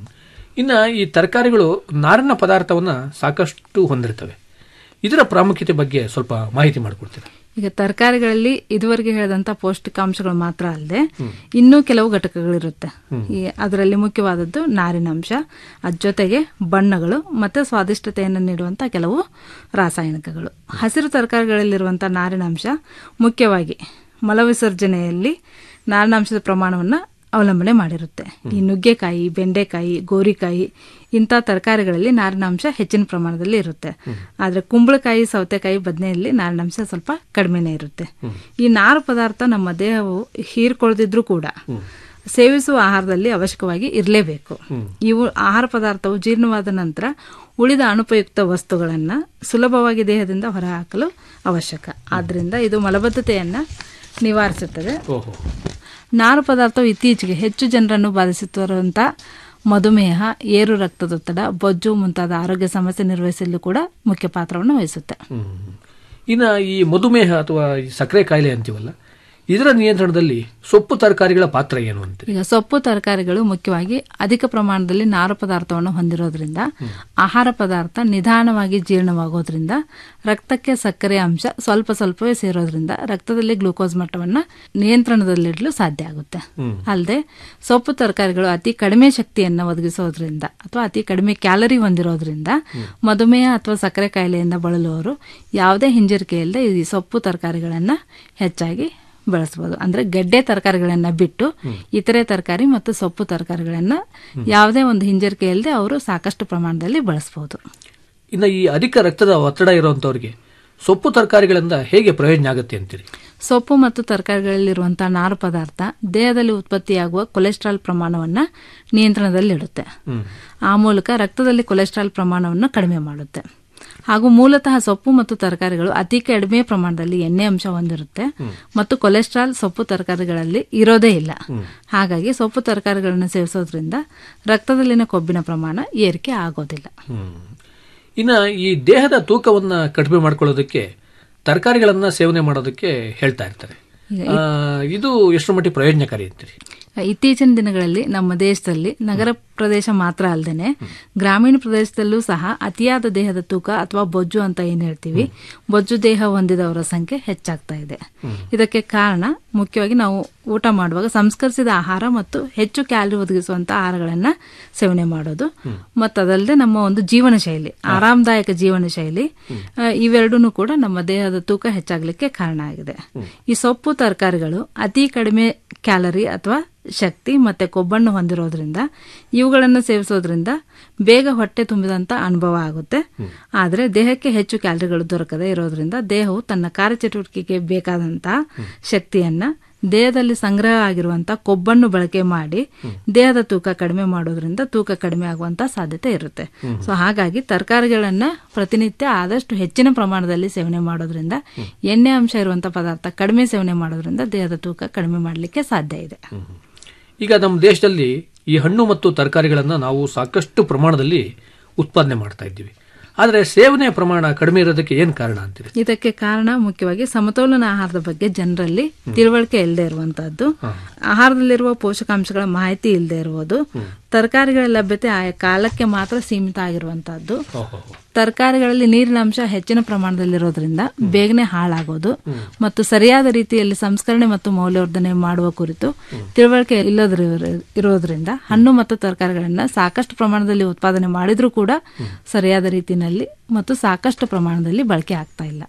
ಇನ್ನ ಈ ತರಕಾರಿಗಳು ನಾರಿನ ಪದಾರ್ಥವನ್ನ ಸಾಕಷ್ಟು ಹೊಂದಿರ್ತವೆ ಇದರ ಪ್ರಾಮುಖ್ಯತೆ ಬಗ್ಗೆ ಸ್ವಲ್ಪ ಮಾಹಿತಿ ಮಾಡಿಕೊಡ್ತೀರಾ
ಈಗ ತರಕಾರಿಗಳಲ್ಲಿ ಇದುವರೆಗೆ ಹೇಳಿದಂತ ಪೌಷ್ಟಿಕಾಂಶಗಳು ಮಾತ್ರ ಅಲ್ಲದೆ ಇನ್ನೂ ಕೆಲವು ಘಟಕಗಳಿರುತ್ತೆ ಈ ಅದರಲ್ಲಿ ಮುಖ್ಯವಾದದ್ದು ನಾರಿನಾಂಶ ಅದ್ ಜೊತೆಗೆ ಬಣ್ಣಗಳು ಮತ್ತೆ ಸ್ವಾದಿಷ್ಟತೆಯನ್ನು ನೀಡುವಂತ ಕೆಲವು ರಾಸಾಯನಿಕಗಳು ಹಸಿರು ತರಕಾರಿಗಳಲ್ಲಿರುವಂತಹ ನಾರಿನಾಂಶ ಮುಖ್ಯವಾಗಿ ಮಲವಿಸರ್ಜನೆಯಲ್ಲಿ ನಾರಿನಾಂಶದ ಪ್ರಮಾಣವನ್ನು ಅವಲಂಬನೆ ಮಾಡಿರುತ್ತೆ ಈ ನುಗ್ಗೆಕಾಯಿ ಬೆಂಡೆಕಾಯಿ ಗೋರಿಕಾಯಿ ಇಂಥ ತರಕಾರಿಗಳಲ್ಲಿ ನಾರಿನಾಂಶ ಹೆಚ್ಚಿನ ಪ್ರಮಾಣದಲ್ಲಿ ಇರುತ್ತೆ ಆದ್ರೆ ಕುಂಬಳಕಾಯಿ ಸೌತೆಕಾಯಿ ಬದನೆಯಲ್ಲಿ ನಾರಿನಾಂಶ ಸ್ವಲ್ಪ ಕಡಿಮೆನೇ ಇರುತ್ತೆ ಈ ನಾರು ಪದಾರ್ಥ ನಮ್ಮ ದೇಹವು ಹೀರ್ಕೊಳ್ದಿದ್ರೂ ಕೂಡ ಸೇವಿಸುವ ಆಹಾರದಲ್ಲಿ ಅವಶ್ಯಕವಾಗಿ ಇರಲೇಬೇಕು ಇವು ಆಹಾರ ಪದಾರ್ಥವು ಜೀರ್ಣವಾದ ನಂತರ ಉಳಿದ ಅನುಪಯುಕ್ತ ವಸ್ತುಗಳನ್ನ ಸುಲಭವಾಗಿ ದೇಹದಿಂದ ಹೊರಹಾಕಲು ಅವಶ್ಯಕ ಆದ್ರಿಂದ ಇದು ಮಲಬದ್ಧತೆಯನ್ನ ನಿವಾರಿಸುತ್ತದೆ
ಓಹೋ
ನಾರು ಪದಾರ್ಥವು ಇತ್ತೀಚೆಗೆ ಹೆಚ್ಚು ಜನರನ್ನು ಬಾಧಿಸುತ್ತಿರುವಂತ ಮಧುಮೇಹ ಏರು ರಕ್ತದೊತ್ತಡ ಬೊಜ್ಜು ಮುಂತಾದ ಆರೋಗ್ಯ ಸಮಸ್ಯೆ ನಿರ್ವಹಿಸಲು ಕೂಡ ಮುಖ್ಯ ಪಾತ್ರವನ್ನು ವಹಿಸುತ್ತೆ
ಇನ್ನ ಈ ಮಧುಮೇಹ ಅಥವಾ ಈ ಸಕ್ಕರೆ ಕಾಯಿಲೆ ಅಂತೀವಲ್ಲ ಇದರ ನಿಯಂತ್ರಣದಲ್ಲಿ ಸೊಪ್ಪು ತರಕಾರಿಗಳ ಪಾತ್ರ ಏನು ಅಂತ
ಈಗ ಸೊಪ್ಪು ತರಕಾರಿಗಳು ಮುಖ್ಯವಾಗಿ ಅಧಿಕ ಪ್ರಮಾಣದಲ್ಲಿ ನಾರು ಪದಾರ್ಥವನ್ನು ಹೊಂದಿರೋದ್ರಿಂದ ಆಹಾರ ಪದಾರ್ಥ ನಿಧಾನವಾಗಿ ಜೀರ್ಣವಾಗೋದ್ರಿಂದ ರಕ್ತಕ್ಕೆ ಸಕ್ಕರೆ ಅಂಶ ಸ್ವಲ್ಪ ಸ್ವಲ್ಪವೇ ಸೇರೋದ್ರಿಂದ ರಕ್ತದಲ್ಲಿ ಗ್ಲೂಕೋಸ್ ಮಟ್ಟವನ್ನು ನಿಯಂತ್ರಣದಲ್ಲಿಡಲು ಸಾಧ್ಯ ಆಗುತ್ತೆ ಅಲ್ಲದೆ ಸೊಪ್ಪು ತರಕಾರಿಗಳು ಅತಿ ಕಡಿಮೆ ಶಕ್ತಿಯನ್ನು ಒದಗಿಸೋದ್ರಿಂದ ಅಥವಾ ಅತಿ ಕಡಿಮೆ ಕ್ಯಾಲರಿ ಹೊಂದಿರೋದ್ರಿಂದ ಮಧುಮೇಹ ಅಥವಾ ಸಕ್ಕರೆ ಕಾಯಿಲೆಯಿಂದ ಬಳಲುವವರು ಯಾವುದೇ ಹಿಂಜರಿಕೆ ಇಲ್ಲದೆ ಈ ಸೊಪ್ಪು ತರಕಾರಿಗಳನ್ನ ಹೆಚ್ಚಾಗಿ ಬಳಸಬಹುದು ಅಂದ್ರೆ ಗೆಡ್ಡೆ ತರಕಾರಿಗಳನ್ನ ಬಿಟ್ಟು ಇತರೆ ತರಕಾರಿ ಮತ್ತು ಸೊಪ್ಪು ತರಕಾರಿಗಳನ್ನ ಯಾವುದೇ ಒಂದು ಹಿಂಜರಿಕೆ ಇಲ್ಲದೆ ಅವರು ಸಾಕಷ್ಟು ಪ್ರಮಾಣದಲ್ಲಿ ಬಳಸಬಹುದು
ಇನ್ನ ಈ ಅಧಿಕ ರಕ್ತದ ಒತ್ತಡ ಇರುವಂತವರಿಗೆ ಸೊಪ್ಪು ತರಕಾರಿಗಳಿಂದ ಹೇಗೆ ಪ್ರಯೋಜನ ಆಗುತ್ತೆ ಅಂತೀರಿ
ಸೊಪ್ಪು ಮತ್ತು ತರಕಾರಿಗಳಲ್ಲಿರುವಂತಹ ನಾರು ಪದಾರ್ಥ ದೇಹದಲ್ಲಿ ಉತ್ಪತ್ತಿಯಾಗುವ ಕೊಲೆಸ್ಟ್ರಾಲ್ ಪ್ರಮಾಣವನ್ನ ನಿಯಂತ್ರಣದಲ್ಲಿಡುತ್ತೆ ಆ ಮೂಲಕ ರಕ್ತದಲ್ಲಿ ಕೊಲೆಸ್ಟ್ರಾಲ್ ಪ್ರಮಾಣವನ್ನು ಕಡಿಮೆ ಮಾಡುತ್ತೆ ಹಾಗೂ ಮೂಲತಃ ಸೊಪ್ಪು ಮತ್ತು ತರಕಾರಿಗಳು ಅತಿ ಕಡಿಮೆ ಪ್ರಮಾಣದಲ್ಲಿ ಎಣ್ಣೆ ಅಂಶ ಹೊಂದಿರುತ್ತೆ ಮತ್ತು ಕೊಲೆಸ್ಟ್ರಾಲ್ ಸೊಪ್ಪು ತರಕಾರಿಗಳಲ್ಲಿ ಇರೋದೇ ಇಲ್ಲ ಹಾಗಾಗಿ ಸೊಪ್ಪು ತರಕಾರಿಗಳನ್ನು ಸೇವಿಸೋದ್ರಿಂದ ರಕ್ತದಲ್ಲಿನ ಕೊಬ್ಬಿನ ಪ್ರಮಾಣ ಏರಿಕೆ ಆಗೋದಿಲ್ಲ
ಇನ್ನ ಈ ದೇಹದ ತೂಕವನ್ನ ಕಡಿಮೆ ಮಾಡ್ಕೊಳ್ಳೋದಕ್ಕೆ ತರಕಾರಿಗಳನ್ನ ಸೇವನೆ ಮಾಡೋದಕ್ಕೆ ಹೇಳ್ತಾ ಇರ್ತಾರೆ ಆ, ಇದು ಎಷ್ಟು ಮಟ್ಟಿಗೆ ಪ್ರಯೋಜನಕಾರಿ ಅಂತೀರಿ
ಇತ್ತೀಚಿನ ದಿನಗಳಲ್ಲಿ ನಮ್ಮ ದೇಶದಲ್ಲಿ ನಗರ ಪ್ರದೇಶ ಮಾತ್ರ ಅಲ್ಲದೆ ಗ್ರಾಮೀಣ ಪ್ರದೇಶದಲ್ಲೂ ಸಹ ಅತಿಯಾದ ದೇಹದ ತೂಕ ಅಥವಾ ಬೊಜ್ಜು ಅಂತ ಏನ್ ಹೇಳ್ತೀವಿ ಬೊಜ್ಜು ದೇಹ ಹೊಂದಿದವರ ಸಂಖ್ಯೆ ಹೆಚ್ಚಾಗ್ತಾ ಇದೆ ಇದಕ್ಕೆ ಕಾರಣ ಮುಖ್ಯವಾಗಿ ನಾವು ಊಟ ಮಾಡುವಾಗ ಸಂಸ್ಕರಿಸಿದ ಆಹಾರ ಮತ್ತು ಹೆಚ್ಚು ಕ್ಯಾಲರಿ ಒದಗಿಸುವಂತ ಆಹಾರಗಳನ್ನ ಸೇವನೆ ಮಾಡೋದು ಮತ್ತು ಅದಲ್ಲದೆ ನಮ್ಮ ಒಂದು ಜೀವನ ಶೈಲಿ ಆರಾಮದಾಯಕ ಜೀವನ ಶೈಲಿ ಆ, ಇವೆರಡೂ ಕೂಡ ನಮ್ಮ ದೇಹದ ತೂಕ ಹೆಚ್ಚಾಗ್ಲಿಕ್ಕೆ ಕಾರಣ ಆಗಿದೆ ಈ ಸೊಪ್ಪು ತರಕಾರಿಗಳು ಅತಿ ಕಡಿಮೆ ಕ್ಯಾಲರಿ ಅಥವಾ ಶಕ್ತಿ ಮತ್ತೆ ಕೊಬ್ಬನ್ನು ಹೊಂದಿರೋದ್ರಿಂದ ಇವುಗಳನ್ನು ಸೇವಿಸೋದ್ರಿಂದ ಬೇಗ ಹೊಟ್ಟೆ ತುಂಬಿದಂತ ಅನುಭವ ಆಗುತ್ತೆ ಆದ್ರೆ ದೇಹಕ್ಕೆ ಹೆಚ್ಚು ಕ್ಯಾಲರಿಗಳು ದೊರಕದೆ ಇರೋದ್ರಿಂದ ದೇಹವು ತನ್ನ ಕಾರ್ಯಚಟುವಟಿಕೆಗೆ ಬೇಕಾದಂತ ಶಕ್ತಿಯನ್ನ ದೇಹದಲ್ಲಿ ಸಂಗ್ರಹ ಆಗಿರುವಂತ ಕೊಬ್ಬನ್ನು ಬಳಕೆ ಮಾಡಿ ದೇಹದ ತೂಕ ಕಡಿಮೆ ಮಾಡೋದ್ರಿಂದ ತೂಕ ಕಡಿಮೆ ಆಗುವಂತ ಸಾಧ್ಯತೆ ಇರುತ್ತೆ ಸೊ ಹಾಗಾಗಿ ತರಕಾರಿಗಳನ್ನ ಪ್ರತಿನಿತ್ಯ ಆದಷ್ಟು ಹೆಚ್ಚಿನ ಪ್ರಮಾಣದಲ್ಲಿ ಸೇವನೆ ಮಾಡೋದ್ರಿಂದ ಎಣ್ಣೆ ಅಂಶ ಇರುವಂತ ಪದಾರ್ಥ ಕಡಿಮೆ ಸೇವನೆ ಮಾಡೋದ್ರಿಂದ ದೇಹದ ತೂಕ ಕಡಿಮೆ ಮಾಡಲಿಕ್ಕೆ ಸಾಧ್ಯ ಇದೆ
ಈಗ ನಮ್ಮ ದೇಶದಲ್ಲಿ ಈ ಹಣ್ಣು ಮತ್ತು ತರಕಾರಿಗಳನ್ನು ನಾವು ಸಾಕಷ್ಟು ಪ್ರಮಾಣದಲ್ಲಿ ಉತ್ಪಾದನೆ ಮಾಡ್ತಾ ಇದ್ದೀವಿ ಆದರೆ ಸೇವನೆಯ ಪ್ರಮಾಣ ಕಡಿಮೆ ಇರೋದಕ್ಕೆ ಏನು ಕಾರಣ ಅಂತೀರಿ
ಇದಕ್ಕೆ ಕಾರಣ ಮುಖ್ಯವಾಗಿ ಸಮತೋಲನ ಆಹಾರದ ಬಗ್ಗೆ ಜನರಲ್ಲಿ ತಿಳುವಳಿಕೆ ಇಲ್ಲದೆ ಇರುವಂತಹದ್ದು ಆಹಾರದಲ್ಲಿರುವ ಪೋಷಕಾಂಶಗಳ ಮಾಹಿತಿ ಇಲ್ಲದೆ ಇರುವುದು ತರಕಾರಿಗಳ ಲಭ್ಯತೆ ಆಯಾ ಕಾಲಕ್ಕೆ ಮಾತ್ರ ಸೀಮಿತ ಆಗಿರುವಂತಹದ್ದು ತರಕಾರಿಗಳಲ್ಲಿ ನೀರಿನ ಅಂಶ ಹೆಚ್ಚಿನ ಪ್ರಮಾಣದಲ್ಲಿರೋದ್ರಿಂದ ಬೇಗನೆ ಹಾಳಾಗೋದು ಮತ್ತು ಸರಿಯಾದ ರೀತಿಯಲ್ಲಿ ಸಂಸ್ಕರಣೆ ಮತ್ತು ಮೌಲ್ಯವರ್ಧನೆ ಮಾಡುವ ಕುರಿತು ತಿಳುವಳಿಕೆ ಇಲ್ಲದ್ರ ಇರೋದ್ರಿಂದ ಹಣ್ಣು ಮತ್ತು ತರಕಾರಿಗಳನ್ನ ಸಾಕಷ್ಟು ಪ್ರಮಾಣದಲ್ಲಿ ಉತ್ಪಾದನೆ ಮಾಡಿದ್ರೂ ಕೂಡ ಸರಿಯಾದ ರೀತಿಯಲ್ಲಿ ಮತ್ತು ಸಾಕಷ್ಟು ಪ್ರಮಾಣದಲ್ಲಿ ಬಳಕೆ ಆಗ್ತಾ ಇಲ್ಲ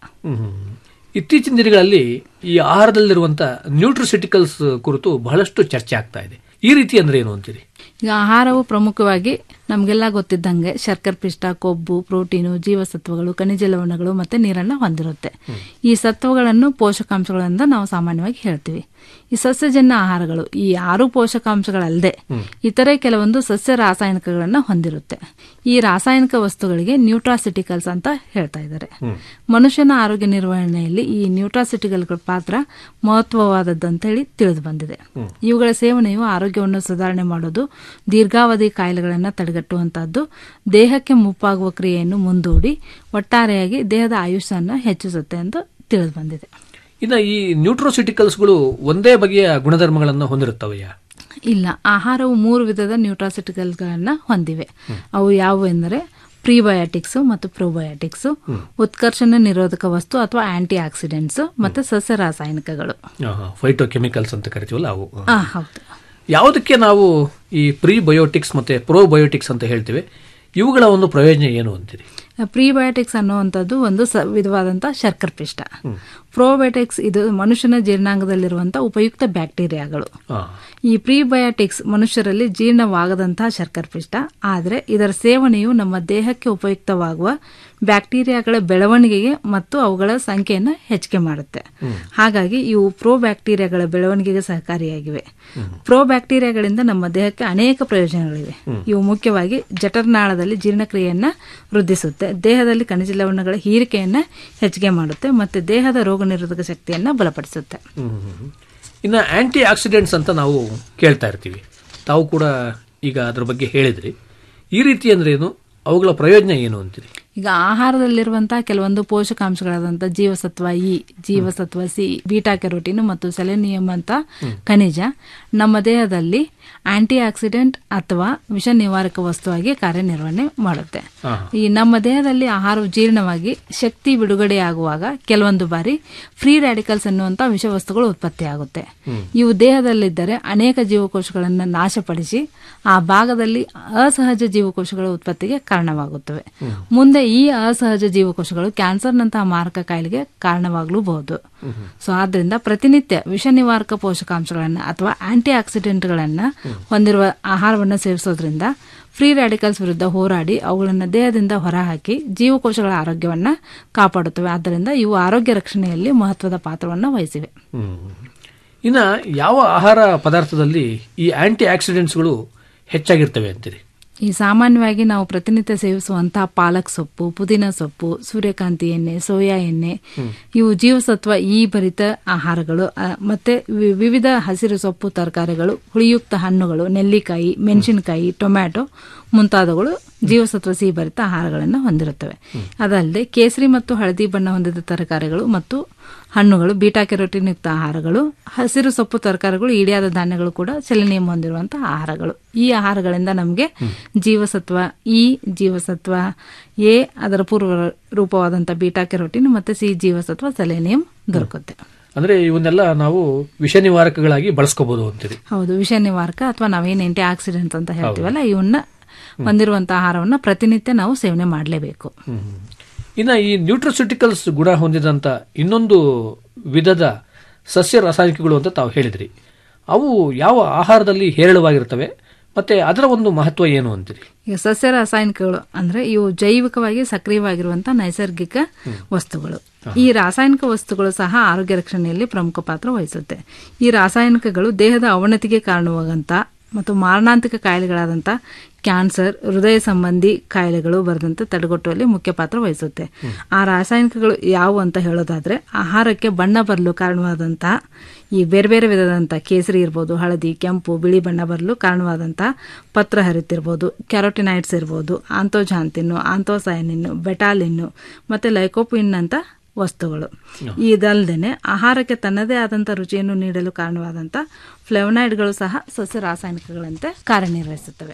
ಇತ್ತೀಚಿನ ದಿನಗಳಲ್ಲಿ ಈ ಆಹಾರದಲ್ಲಿರುವಂಥ ನ್ಯೂಟ್ರಿಸಿಟಿಕಲ್ಸ್ ಕುರಿತು ಬಹಳಷ್ಟು ಚರ್ಚೆ ಆಗ್ತಾ ಇದೆ ಈ ರೀತಿ ಅಂದ್ರೆ ಏನು ಅಂತೀರಿ
ಈಗ ಆಹಾರವು ಪ್ರಮುಖವಾಗಿ ನಮಗೆಲ್ಲ ಗೊತ್ತಿದ್ದಂಗೆ ಶರ್ಕರ ಪಿಷ್ಟ ಕೊಬ್ಬು ಪ್ರೋಟೀನು ಜೀವಸತ್ವಗಳು ಖನಿಜ ಲವಣಗಳು ಮತ್ತೆ ನೀರನ್ನ ಹೊಂದಿರುತ್ತೆ ಈ ಸತ್ವಗಳನ್ನು ಪೋಷಕಾಂಶಗಳಿಂದ ನಾವು ಸಾಮಾನ್ಯವಾಗಿ ಹೇಳ್ತೀವಿ ಈ ಸಸ್ಯಜನ್ಯ ಆಹಾರಗಳು ಈ ಆರು ಪೋಷಕಾಂಶಗಳಲ್ಲದೆ ಇತರೆ ಕೆಲವೊಂದು ಸಸ್ಯ ರಾಸಾಯನಿಕಗಳನ್ನ ಹೊಂದಿರುತ್ತೆ ಈ ರಾಸಾಯನಿಕ ವಸ್ತುಗಳಿಗೆ ನ್ಯೂಟ್ರಾಸಿಟಿಕಲ್ಸ್ ಅಂತ ಹೇಳ್ತಾ ಇದ್ದಾರೆ ಮನುಷ್ಯನ ಆರೋಗ್ಯ ನಿರ್ವಹಣೆಯಲ್ಲಿ ಈ ನ್ಯೂಟ್ರಾಸಿಟಿಕಲ್ಗಳ ಪಾತ್ರ ಮಹತ್ವವಾದದ್ದು ಅಂತ ಹೇಳಿ ತಿಳಿದು ಬಂದಿದೆ ಇವುಗಳ ಸೇವನೆಯು ಆರೋಗ್ಯವನ್ನು ಸುಧಾರಣೆ ಮಾಡೋದು ದೀರ್ಘಾವಧಿ ಕಾಯಿಲೆಗಳನ್ನು ತಡೆಗಟ್ಟುವಂತಹದ್ದು ದೇಹಕ್ಕೆ ಮುಪ್ಪಾಗುವ ಕ್ರಿಯೆಯನ್ನು ಮುಂದೂಡಿ ಒಟ್ಟಾರೆಯಾಗಿ ದೇಹದ ಆಯುಷ್ಯವನ್ನು ಹೆಚ್ಚಿಸುತ್ತೆ ಎಂದು ತಿಳಿದು ಬಂದಿದೆ
ಇನ್ನು ಈ ನ್ಯೂಟ್ರೋಸಿಟಿಕಲ್ಸ್ಗಳು ಒಂದೇ ಬಗೆಯ ಗುಣಧರ್ಮಗಳನ್ನು ಹೊಂದಿರುತ್ತವೆಯಾ
ಇಲ್ಲ ಆಹಾರವು ಮೂರು ವಿಧದ ನ್ಯೂಟ್ರಾಸಿಟಿಕಲ್ಗಳನ್ನ ಹೊಂದಿವೆ ಅವು ಯಾವುವು ಎಂದರೆ ಪ್ರೀಬಯೋಟಿಕ್ಸ್ ಮತ್ತು ಪ್ರೋಬಯೋಟಿಕ್ಸ್ ಉತ್ಕರ್ಷಣ ನಿರೋಧಕ ವಸ್ತು ಅಥವಾ ಆಂಟಿ ಆಕ್ಸಿಡೆಂಟ್ಸ್ ಮತ್ತೆ ಸಸ್ಯ ರಾಸಾಯನಿಕಗಳು
ಫೈಟೋ ಕೆಮಿಕಲ್ಸ್ ಅಂತ ಕರಿತೀವಲ್ಲ ಅವು
ಆ, ಹೌದು
ಯಾವುದಕ್ಕೆ ನಾವು ಈ ಪ್ರೀ ಬಯೋಟಿಕ್ಸ್ ಮತ್ತೆ ಪ್ರೋಬಯೋಟಿಕ್ಸ್ ಅಂತ ಹೇಳ್ತೀವಿ ಇವುಗಳ ಒಂದು ಪ್ರಯೋಜನ ಏನು ಅಂತೀರಿ
ಪ್ರೀಬಯೋಟಿಕ್ಸ್ ಅನ್ನುವಂಥದ್ದು ಒಂದು ಸ ವಿಧವಾದಂತಹ ಶರ್ಕರ ಪಿಷ್ಟ ಪ್ರೋಬಯೋಟಿಕ್ಸ್ ಇದು ಮನುಷ್ಯನ ಜೀರ್ಣಾಂಗದಲ್ಲಿರುವಂತಹ ಉಪಯುಕ್ತ ಬ್ಯಾಕ್ಟೀರಿಯಾಗಳು ಈ ಪ್ರೀಬಯೋಟಿಕ್ಸ್ ಮನುಷ್ಯರಲ್ಲಿ ಜೀರ್ಣವಾಗದಂತಹ ಶರ್ಕರ ಪಿಷ್ಟ ಆದರೆ ಇದರ ಸೇವನೆಯು ನಮ್ಮ ದೇಹಕ್ಕೆ ಉಪಯುಕ್ತವಾಗುವ ಬ್ಯಾಕ್ಟೀರಿಯಾಗಳ ಬೆಳವಣಿಗೆಗೆ ಮತ್ತು ಅವುಗಳ ಸಂಖ್ಯೆಯನ್ನು ಹೆಚ್ಚಿಗೆ ಮಾಡುತ್ತೆ ಹಾಗಾಗಿ ಇವು ಪ್ರೋ ಬ್ಯಾಕ್ಟೀರಿಯಾಗಳ ಬೆಳವಣಿಗೆಗೆ ಸಹಕಾರಿಯಾಗಿವೆ ಪ್ರೋ ಬ್ಯಾಕ್ಟೀರಿಯಾಗಳಿಂದ ನಮ್ಮ ದೇಹಕ್ಕೆ ಅನೇಕ ಪ್ರಯೋಜನಗಳಿವೆ ಇವು ಮುಖ್ಯವಾಗಿ ಜಠರನಾಳದಲ್ಲಿ ಜೀರ್ಣಕ್ರಿಯೆಯನ್ನ ವೃದ್ಧಿಸುತ್ತೆ ದೇಹದಲ್ಲಿ ಖನಿಜ ಲವಣಗಳ ಹೀರಿಕೆಯನ್ನ ಹೆಚ್ಚಿಗೆ ಮಾಡುತ್ತೆ ಮತ್ತೆ ದೇಹದ ರೋಗ ನಿರೋಧಕ ಶಕ್ತಿಯನ್ನ ಬಲಪಡಿಸುತ್ತೆ
ಇನ್ನು ಆಂಟಿ ಆಕ್ಸಿಡೆಂಟ್ಸ್ ಅಂತ ನಾವು ಕೇಳ್ತಾ ಇರ್ತೀವಿ ತಾವು ಕೂಡ ಈಗ ಅದ್ರ ಬಗ್ಗೆ ಹೇಳಿದ್ರಿ ಈ ರೀತಿ ಅಂದ್ರೆ ಏನು ಅವುಗಳ ಪ್ರಯೋಜನ ಏನು ಅಂತೀರಿ
ಈಗ ಆಹಾರದಲ್ಲಿರುವಂತಹ ಕೆಲವೊಂದು ಪೋಷಕಾಂಶಗಳಾದಂತಹ ಜೀವಸತ್ವ ಇ ಜೀವಸತ್ವ ಸಿ ಬೀಟಾ ಕೆರೋಟಿನ್ ಮತ್ತು ಸೆಲೆನಿಯಂ ಅಂತ ಖನಿಜ ನಮ್ಮ ದೇಹದಲ್ಲಿ ಆಂಟಿ ಆಕ್ಸಿಡೆಂಟ್ ಅಥವಾ ವಿಷ ನಿವಾರಕ ವಸ್ತುವಾಗಿ ಕಾರ್ಯನಿರ್ವಹಣೆ ಮಾಡುತ್ತೆ ಈ ನಮ್ಮ ದೇಹದಲ್ಲಿ ಆಹಾರವು ಜೀರ್ಣವಾಗಿ ಶಕ್ತಿ ಬಿಡುಗಡೆಯಾಗುವಾಗ ಕೆಲವೊಂದು ಬಾರಿ ಫ್ರೀ ರ್ಯಾಡಿಕಲ್ಸ್ ಅನ್ನುವಂತ ವಿಷವಸ್ತುಗಳು ಉತ್ಪತ್ತಿಯಾಗುತ್ತೆ ಇವು ದೇಹದಲ್ಲಿದ್ದರೆ ಅನೇಕ ಜೀವಕೋಶಗಳನ್ನು ನಾಶಪಡಿಸಿ ಆ ಭಾಗದಲ್ಲಿ ಅಸಹಜ ಜೀವಕೋಶಗಳ ಉತ್ಪತ್ತಿಗೆ ಕಾರಣವಾಗುತ್ತವೆ ಮುಂದೆ ಈ ಅಸಹಜ ಜೀವಕೋಶಗಳು ಕ್ಯಾನ್ಸರ್ನಂತಹ ಮಾರಕ ಕಾಯಿಲೆಗೆ ಕಾರಣವಾಗಲೂಬಹುದು ಸೊ ಆದ್ರಿಂದ ಪ್ರತಿನಿತ್ಯ ವಿಷ ನಿವಾರಕ ಪೋಷಕಾಂಶಗಳನ್ನ ಅಥವಾ ಆಂಟಿ ಆಕ್ಸಿಡೆಂಟ್ಗಳನ್ನ ಹೊಂದಿರುವ ಆಹಾರವನ್ನು ಸೇವಿಸೋದ್ರಿಂದ ಫ್ರೀ ರ್ಯಾಡಿಕಲ್ಸ್ ವಿರುದ್ಧ ಹೋರಾಡಿ ಅವುಗಳನ್ನು ದೇಹದಿಂದ ಹೊರಹಾಕಿ ಜೀವಕೋಶಗಳ ಆರೋಗ್ಯವನ್ನ ಕಾಪಾಡುತ್ತವೆ ಆದ್ದರಿಂದ ಇವು ಆರೋಗ್ಯ ರಕ್ಷಣೆಯಲ್ಲಿ ಮಹತ್ವದ ಪಾತ್ರವನ್ನು ವಹಿಸಿವೆ
ಇನ್ನ ಯಾವ ಆಹಾರ ಪದಾರ್ಥದಲ್ಲಿ ಈ ಆಂಟಿ ಆಕ್ಸಿಡೆಂಟ್ಸ್ಗಳು ಹೆಚ್ಚಾಗಿರ್ತವೆ ಅಂತೀರಿ
ಈ ಸಾಮಾನ್ಯವಾಗಿ ನಾವು ಪ್ರತಿನಿತ್ಯ ಸೇವಿಸುವಂತಹ ಪಾಲಕ್ ಸೊಪ್ಪು ಪುದೀನ ಸೊಪ್ಪು ಸೂರ್ಯಕಾಂತಿ ಎಣ್ಣೆ ಸೋಯಾ ಎಣ್ಣೆ ಇವು ಜೀವಸತ್ವ ಈ ಭರಿತ ಆಹಾರಗಳು ಆ, ಮತ್ತೆ ವಿ- ವಿವಿಧ ಹಸಿರು ಸೊಪ್ಪು ತರಕಾರಿಗಳು ಹುಳಿಯುಕ್ತ ಹಣ್ಣುಗಳು ನೆಲ್ಲಿಕಾಯಿ ಮೆಣಸಿನಕಾಯಿ ಟೊಮ್ಯಾಟೊ ಮುಂತಾದವುಗಳು ಜೀವಸತ್ವ ಸಿಹಿ ಭರಿತ ಆಹಾರಗಳನ್ನು ಹೊಂದಿರುತ್ತವೆ ಅದಲ್ಲದೆ ಕೇಸರಿ ಮತ್ತು ಹಳದಿ ಬಣ್ಣ ಹೊಂದಿದ ತರಕಾರಿಗಳು ಮತ್ತು ಹಣ್ಣುಗಳು ಬೀಟಾ ಕೆರೋಟಿನ್ ಯುಕ್ತ ಆಹಾರಗಳು ಹಸಿರು ಸೊಪ್ಪು ತರಕಾರಿಗಳು ಇಡಿಯಾದ ಧಾನ್ಯಗಳು ಕೂಡ ಸೆಲೆನಿಯಂ ಹೊಂದಿರುವಂತಹ ಆಹಾರಗಳು ಈ ಆಹಾರಗಳಿಂದ ನಮಗೆ ಜೀವಸತ್ವ ಇ ಜೀವಸತ್ವ ಎ ಅದರ ಪೂರ್ವ ರೂಪವಾದಂತಹ ಬೀಟಾ ಕೆರೋಟಿನ್ ಮತ್ತೆ ಸಿ ಜೀವಸತ್ವ ಸೆಲೆನಿಯಂ ದೊರಕುತ್ತೆ
ಅಂದ್ರೆ ಇವನ್ನೆಲ್ಲ ನಾವು ವಿಷ ನಿವಾರಕಗಳಾಗಿ ಬಳಸ್ಕೋಬಹುದು ಅಂತೀರಿ
ಹೌದು ವಿಷ ನಿವಾರಕ ಅಥವಾ ನಾವೇನು ಆಂಟಿ ಆಕ್ಸಿಡೆಂಟ್ಸ್ ಅಂತ ಹೇಳ್ತೀವಲ್ಲ ಇವನ್ನ ಹೊಂದಿರುವಂತಹ ಆಹಾರವನ್ನ ಪ್ರತಿನಿತ್ಯ ನಾವು ಸೇವನೆ ಮಾಡಲೇಬೇಕು
ಇನ್ನು ಈ ನ್ಯೂಟ್ರೋಸಿಟಿಕಲ್ಸ್ ಗುಣ ಹೊಂದಿದಂತ ಇನ್ನೊಂದು ವಿಧದ ಸಸ್ಯ ರಾಸಾಯನಿಕಗಳು ಅಂತ ತಾವು ಹೇಳಿದ್ರಿ ಅವು ಯಾವ ಆಹಾರದಲ್ಲಿ ಹೇರಳವಾಗಿರ್ತವೆ ಮತ್ತೆ ಅದರ ಒಂದು ಮಹತ್ವ ಏನು ಅಂತೀರಿ
ಈಗ ಸಸ್ಯ ರಾಸಾಯನಿಕಗಳು ಅಂದ್ರೆ ಇವು ಜೈವಿಕವಾಗಿ ಸಕ್ರಿಯವಾಗಿರುವಂತಹ ನೈಸರ್ಗಿಕ ವಸ್ತುಗಳು ಈ ರಾಸಾಯನಿಕ ವಸ್ತುಗಳು ಸಹ ಆರೋಗ್ಯ ರಕ್ಷಣೆಯಲ್ಲಿ ಪ್ರಮುಖ ಪಾತ್ರ ವಹಿಸುತ್ತೆ ಈ ರಾಸಾಯನಿಕಗಳು ದೇಹದ ಅವನತಿಗೆ ಕಾರಣವಾಗಂತ ಮತ್ತು ಮಾರಣಾಂತಿಕ ಕಾಯಿಲೆಗಳಾದಂಥ ಕ್ಯಾನ್ಸರ್ ಹೃದಯ ಸಂಬಂಧಿ ಕಾಯಿಲೆಗಳು ಬರದಂತೆ ತಡೆಗಟ್ಟುವಲ್ಲಿ ಮುಖ್ಯ ಪಾತ್ರ ವಹಿಸುತ್ತೆ ಆ ರಾಸಾಯನಿಕಗಳು ಯಾವುವು ಅಂತ ಹೇಳೋದಾದ್ರೆ ಆಹಾರಕ್ಕೆ ಬಣ್ಣ ಬರಲು ಕಾರಣವಾದಂತಹ ಈ ಬೇರೆ ಬೇರೆ ವಿಧದಂಥ ಕೇಸರಿ ಇರ್ಬೋದು ಹಳದಿ ಕೆಂಪು ಬಿಳಿ ಬಣ್ಣ ಬರಲು ಕಾರಣವಾದಂತಹ ಪತ್ರ ಹರಿತಿರ್ಬೋದು ಕ್ಯಾರೋಟಿನೈಡ್ಸ್ ಇರ್ಬೋದು ಆಂತೋಜಾಂತಿನ್ನು ಆಂತೋಸೈನಿನ್ನು ಬೆಟಾಲಿನ್ನು ಮತ್ತೆ ಲೈಕೋಪಿನ್ ಅಂತ ವಸ್ತುಗಳು ಇದಲ್ಲದೆ ಆಹಾರಕ್ಕೆ ತನ್ನದೇ ಆದಂಥ ರುಚಿಯನ್ನು ನೀಡಲು ಕಾರಣವಾದಂಥ ಫ್ಲೆವನೈಡ್ಗಳು ಸಹ ಸಸ್ಯ ರಾಸಾಯನಿಕಗಳಂತೆ ಕಾರ್ಯನಿರ್ವಹಿಸುತ್ತವೆ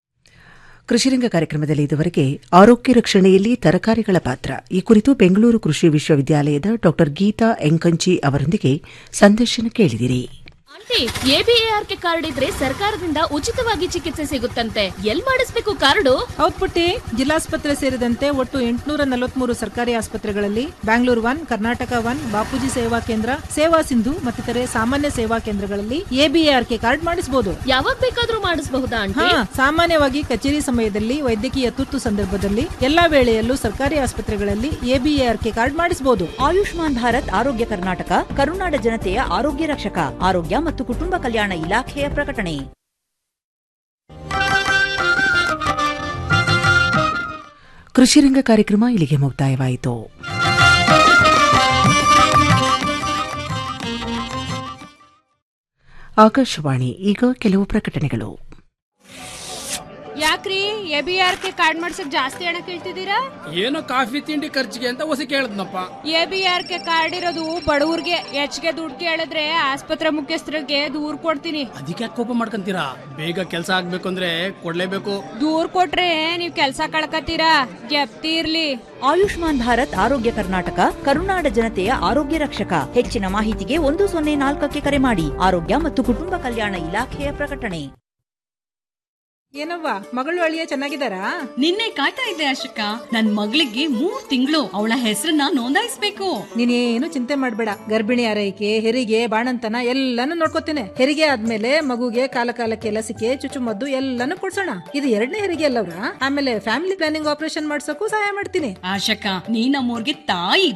ಕೃಷಿರಂಗ ಕಾರ್ಯಕ್ರಮದಲ್ಲಿ ಇದುವರೆಗೆ ಆರೋಗ್ಯ ರಕ್ಷಣೆಯಲ್ಲಿ ತರಕಾರಿಗಳ ಪಾತ್ರ ಈ ಕುರಿತು ಬೆಂಗಳೂರು ಕೃಷಿ ವಿಶ್ವವಿದ್ಯಾಲಯದ ಡಾ ಗೀತಾ ಎಂಕಂಚಿ ಅವರೊಂದಿಗೆ ಸಂದರ್ಶನ ಕೇಳಿದಿರಿ
ಆಂಟಿ ಎಬಿಎಆರ್ಕೆ ಕಾರ್ಡ್ ಇದ್ರೆ ಸರ್ಕಾರದಿಂದ ಉಚಿತವಾಗಿ ಚಿಕಿತ್ಸೆ ಸಿಗುತ್ತಂತೆ ಎಲ್ ಮಾಡಿಸ್ಬೇಕು ಕಾರ್ಡು
ಹೌದ್ ಪುಟ್ಟಿ ಜಿಲ್ಲಾಸ್ಪತ್ರೆ ಸೇರಿದಂತೆ ಒಟ್ಟು ಎಂಟುನೂರ ನಲವತ್ಮೂರು ಸರ್ಕಾರಿ ಆಸ್ಪತ್ರೆಗಳಲ್ಲಿ ಬ್ಯಾಂಗ್ಳೂರ್ ಒನ್ ಕರ್ನಾಟಕ ಒನ್ ಬಾಪೂಜಿ ಸೇವಾ ಕೇಂದ್ರ ಸೇವಾ ಸಿಂಧು ಮತ್ತಿತರೆ ಸಾಮಾನ್ಯ ಸೇವಾ ಕೇಂದ್ರಗಳಲ್ಲಿ ಎಬಿಎಆರ್ಕೆ ಕಾರ್ಡ್ ಮಾಡಿಸಬಹುದು
ಯಾವಾಗ ಬೇಕಾದ್ರೂ ಮಾಡಿಸಬಹುದಾ
ಹಾ
ಆಂಟಿ
ಸಾಮಾನ್ಯವಾಗಿ ಕಚೇರಿ ಸಮಯದಲ್ಲಿ ವೈದ್ಯಕೀಯ ತುರ್ತು ಸಂದರ್ಭದಲ್ಲಿ ಎಲ್ಲಾ ವೇಳೆಯಲ್ಲೂ ಸರ್ಕಾರಿ ಆಸ್ಪತ್ರೆಗಳಲ್ಲಿ ಎಬಿಎಆರ್ಕೆ ಕಾರ್ಡ್ ಮಾಡಿಸಬಹುದು
ಆಯುಷ್ಮಾನ್ ಭಾರತ್ ಆರೋಗ್ಯ ಕರ್ನಾಟಕ ಕರುನಾಡ ಜನತೆಯ ಆರೋಗ್ಯ ರಕ್ಷಕ ಆರೋಗ್ಯ ಮತ್ತು ಕುಟುಂಬ ಕಲ್ಯಾಣ ಇಲಾಖೆಯ ಪ್ರಕಟಣೆ
ಕೃಷಿರಂಗ ಕಾರ್ಯಕ್ರಮ ಇಲ್ಲಿಗೆ ಮುಕ್ತಾಯವಾಯಿತು ಆಕಾಶವಾಣಿ ಈಗ ಕೆಲವು ಪ್ರಕಟಣೆಗಳು
ಯಾಕ್ರಿ A B R K card ಮಾಡ್ಸಕ್ ಜಾಸ್ತಿ ಹಣ ಕೇಳ್ತಿದ್ದೀರಾ
ಏನೋ ಕಾಫಿ ತಿಂಡಿ ಖರ್ಚಿಗೆ ಅಂತ ಹೊಸ ಕೇಳದ್ನಪ್ಪ
A B R K card ಇರೋದು ಬಡವ್ರಿಗೆ ಹೆಚ್ಚಿಗೆ ದುಡ್ಡು ಕೇಳಿದ್ರೆ ಆಸ್ಪತ್ರೆ ಮುಖ್ಯಸ್ಥರಿಗೆ ದೂರ್ ಕೊಡ್ತೀನಿ
ಅದಕ್ಕೆ ಯಾಕೆ ಕೋಪ ಮಾಡ್ಕೊಂತೀರಾ ಬೇಗ ಕೆಲಸ ಆಗ್ಬೇಕು ಅಂದ್ರೆ ಕೊಡ್ಲೇಬೇಕು
ದೂರ್ ಕೊಟ್ರೆ ನೀವ್ ಕೆಲ್ಸ ಕಳ್ಕತ್ತೀರಾ ಜಪ್ತಿ ಇರ್ಲಿ
ಆಯುಷ್ಮಾನ್ ಭಾರತ್ ಆರೋಗ್ಯ ಕರ್ನಾಟಕ ಕರುನಾಡ ಜನತೆಯ ಆರೋಗ್ಯ ರಕ್ಷಕ ಹೆಚ್ಚಿನ ಮಾಹಿತಿಗೆ ಒಂದು ಸೊನ್ನೆ ನಾಲ್ಕಕ್ಕೆ ಕರೆ ಮಾಡಿ ಆರೋಗ್ಯ ಮತ್ತು ಕುಟುಂಬ ಕಲ್ಯಾಣ ಇಲಾಖೆಯ ಪ್ರಕಟಣೆ
ಏನವ್ವ ಮಗಳು ಅಳಿಯ ಚೆನ್ನಾಗಿದ್ದಾರಾ
ನಿನ್ನೆ ಕಾಯ್ತಾ ಇದ್ದೆ ಅಶೋಕ ನನ್ ಮಗಳಿಗೆ ಮೂರ್ ತಿಂಗಳು ಅವಳ ಹೆಸರನ್ನ ನೋಂದಾಯಿಸ್ಬೇಕು
ನೀನೇನು ಚಿಂತೆ ಮಾಡ್ಬೇಡ ಗರ್ಭಿಣಿ ಆರೈಕೆ ಹೆರಿಗೆ ಬಾಣಂತನ ಎಲ್ಲಾನು ನೋಡ್ಕೋತೇನೆ ಹೆರಿಗೆ ಆದ್ಮೇಲೆ ಮಗುಗೆ ಕಾಲ ಕಾಲಕ್ಕೆ ಲಸಿಕೆ ಚುಚ್ಚುಮದ್ದು ಎಲ್ಲಾನು ಕೊಡ್ಸೋಣ ಇದು ಎರಡನೇ ಹೆರಿಗೆ ಅಲ್ಲವ್ರ ಆಮೇಲೆ ಫ್ಯಾಮಿಲಿ ಪ್ಲಾನಿಂಗ್ ಆಪರೇಷನ್ ಮಾಡ್ಸೋಕು ಸಹಾಯ ಮಾಡ್ತೀನಿ
ಆಶಕ ನೀ ನಮ್ಮೂರ್ಗೆ ತಾಯಿ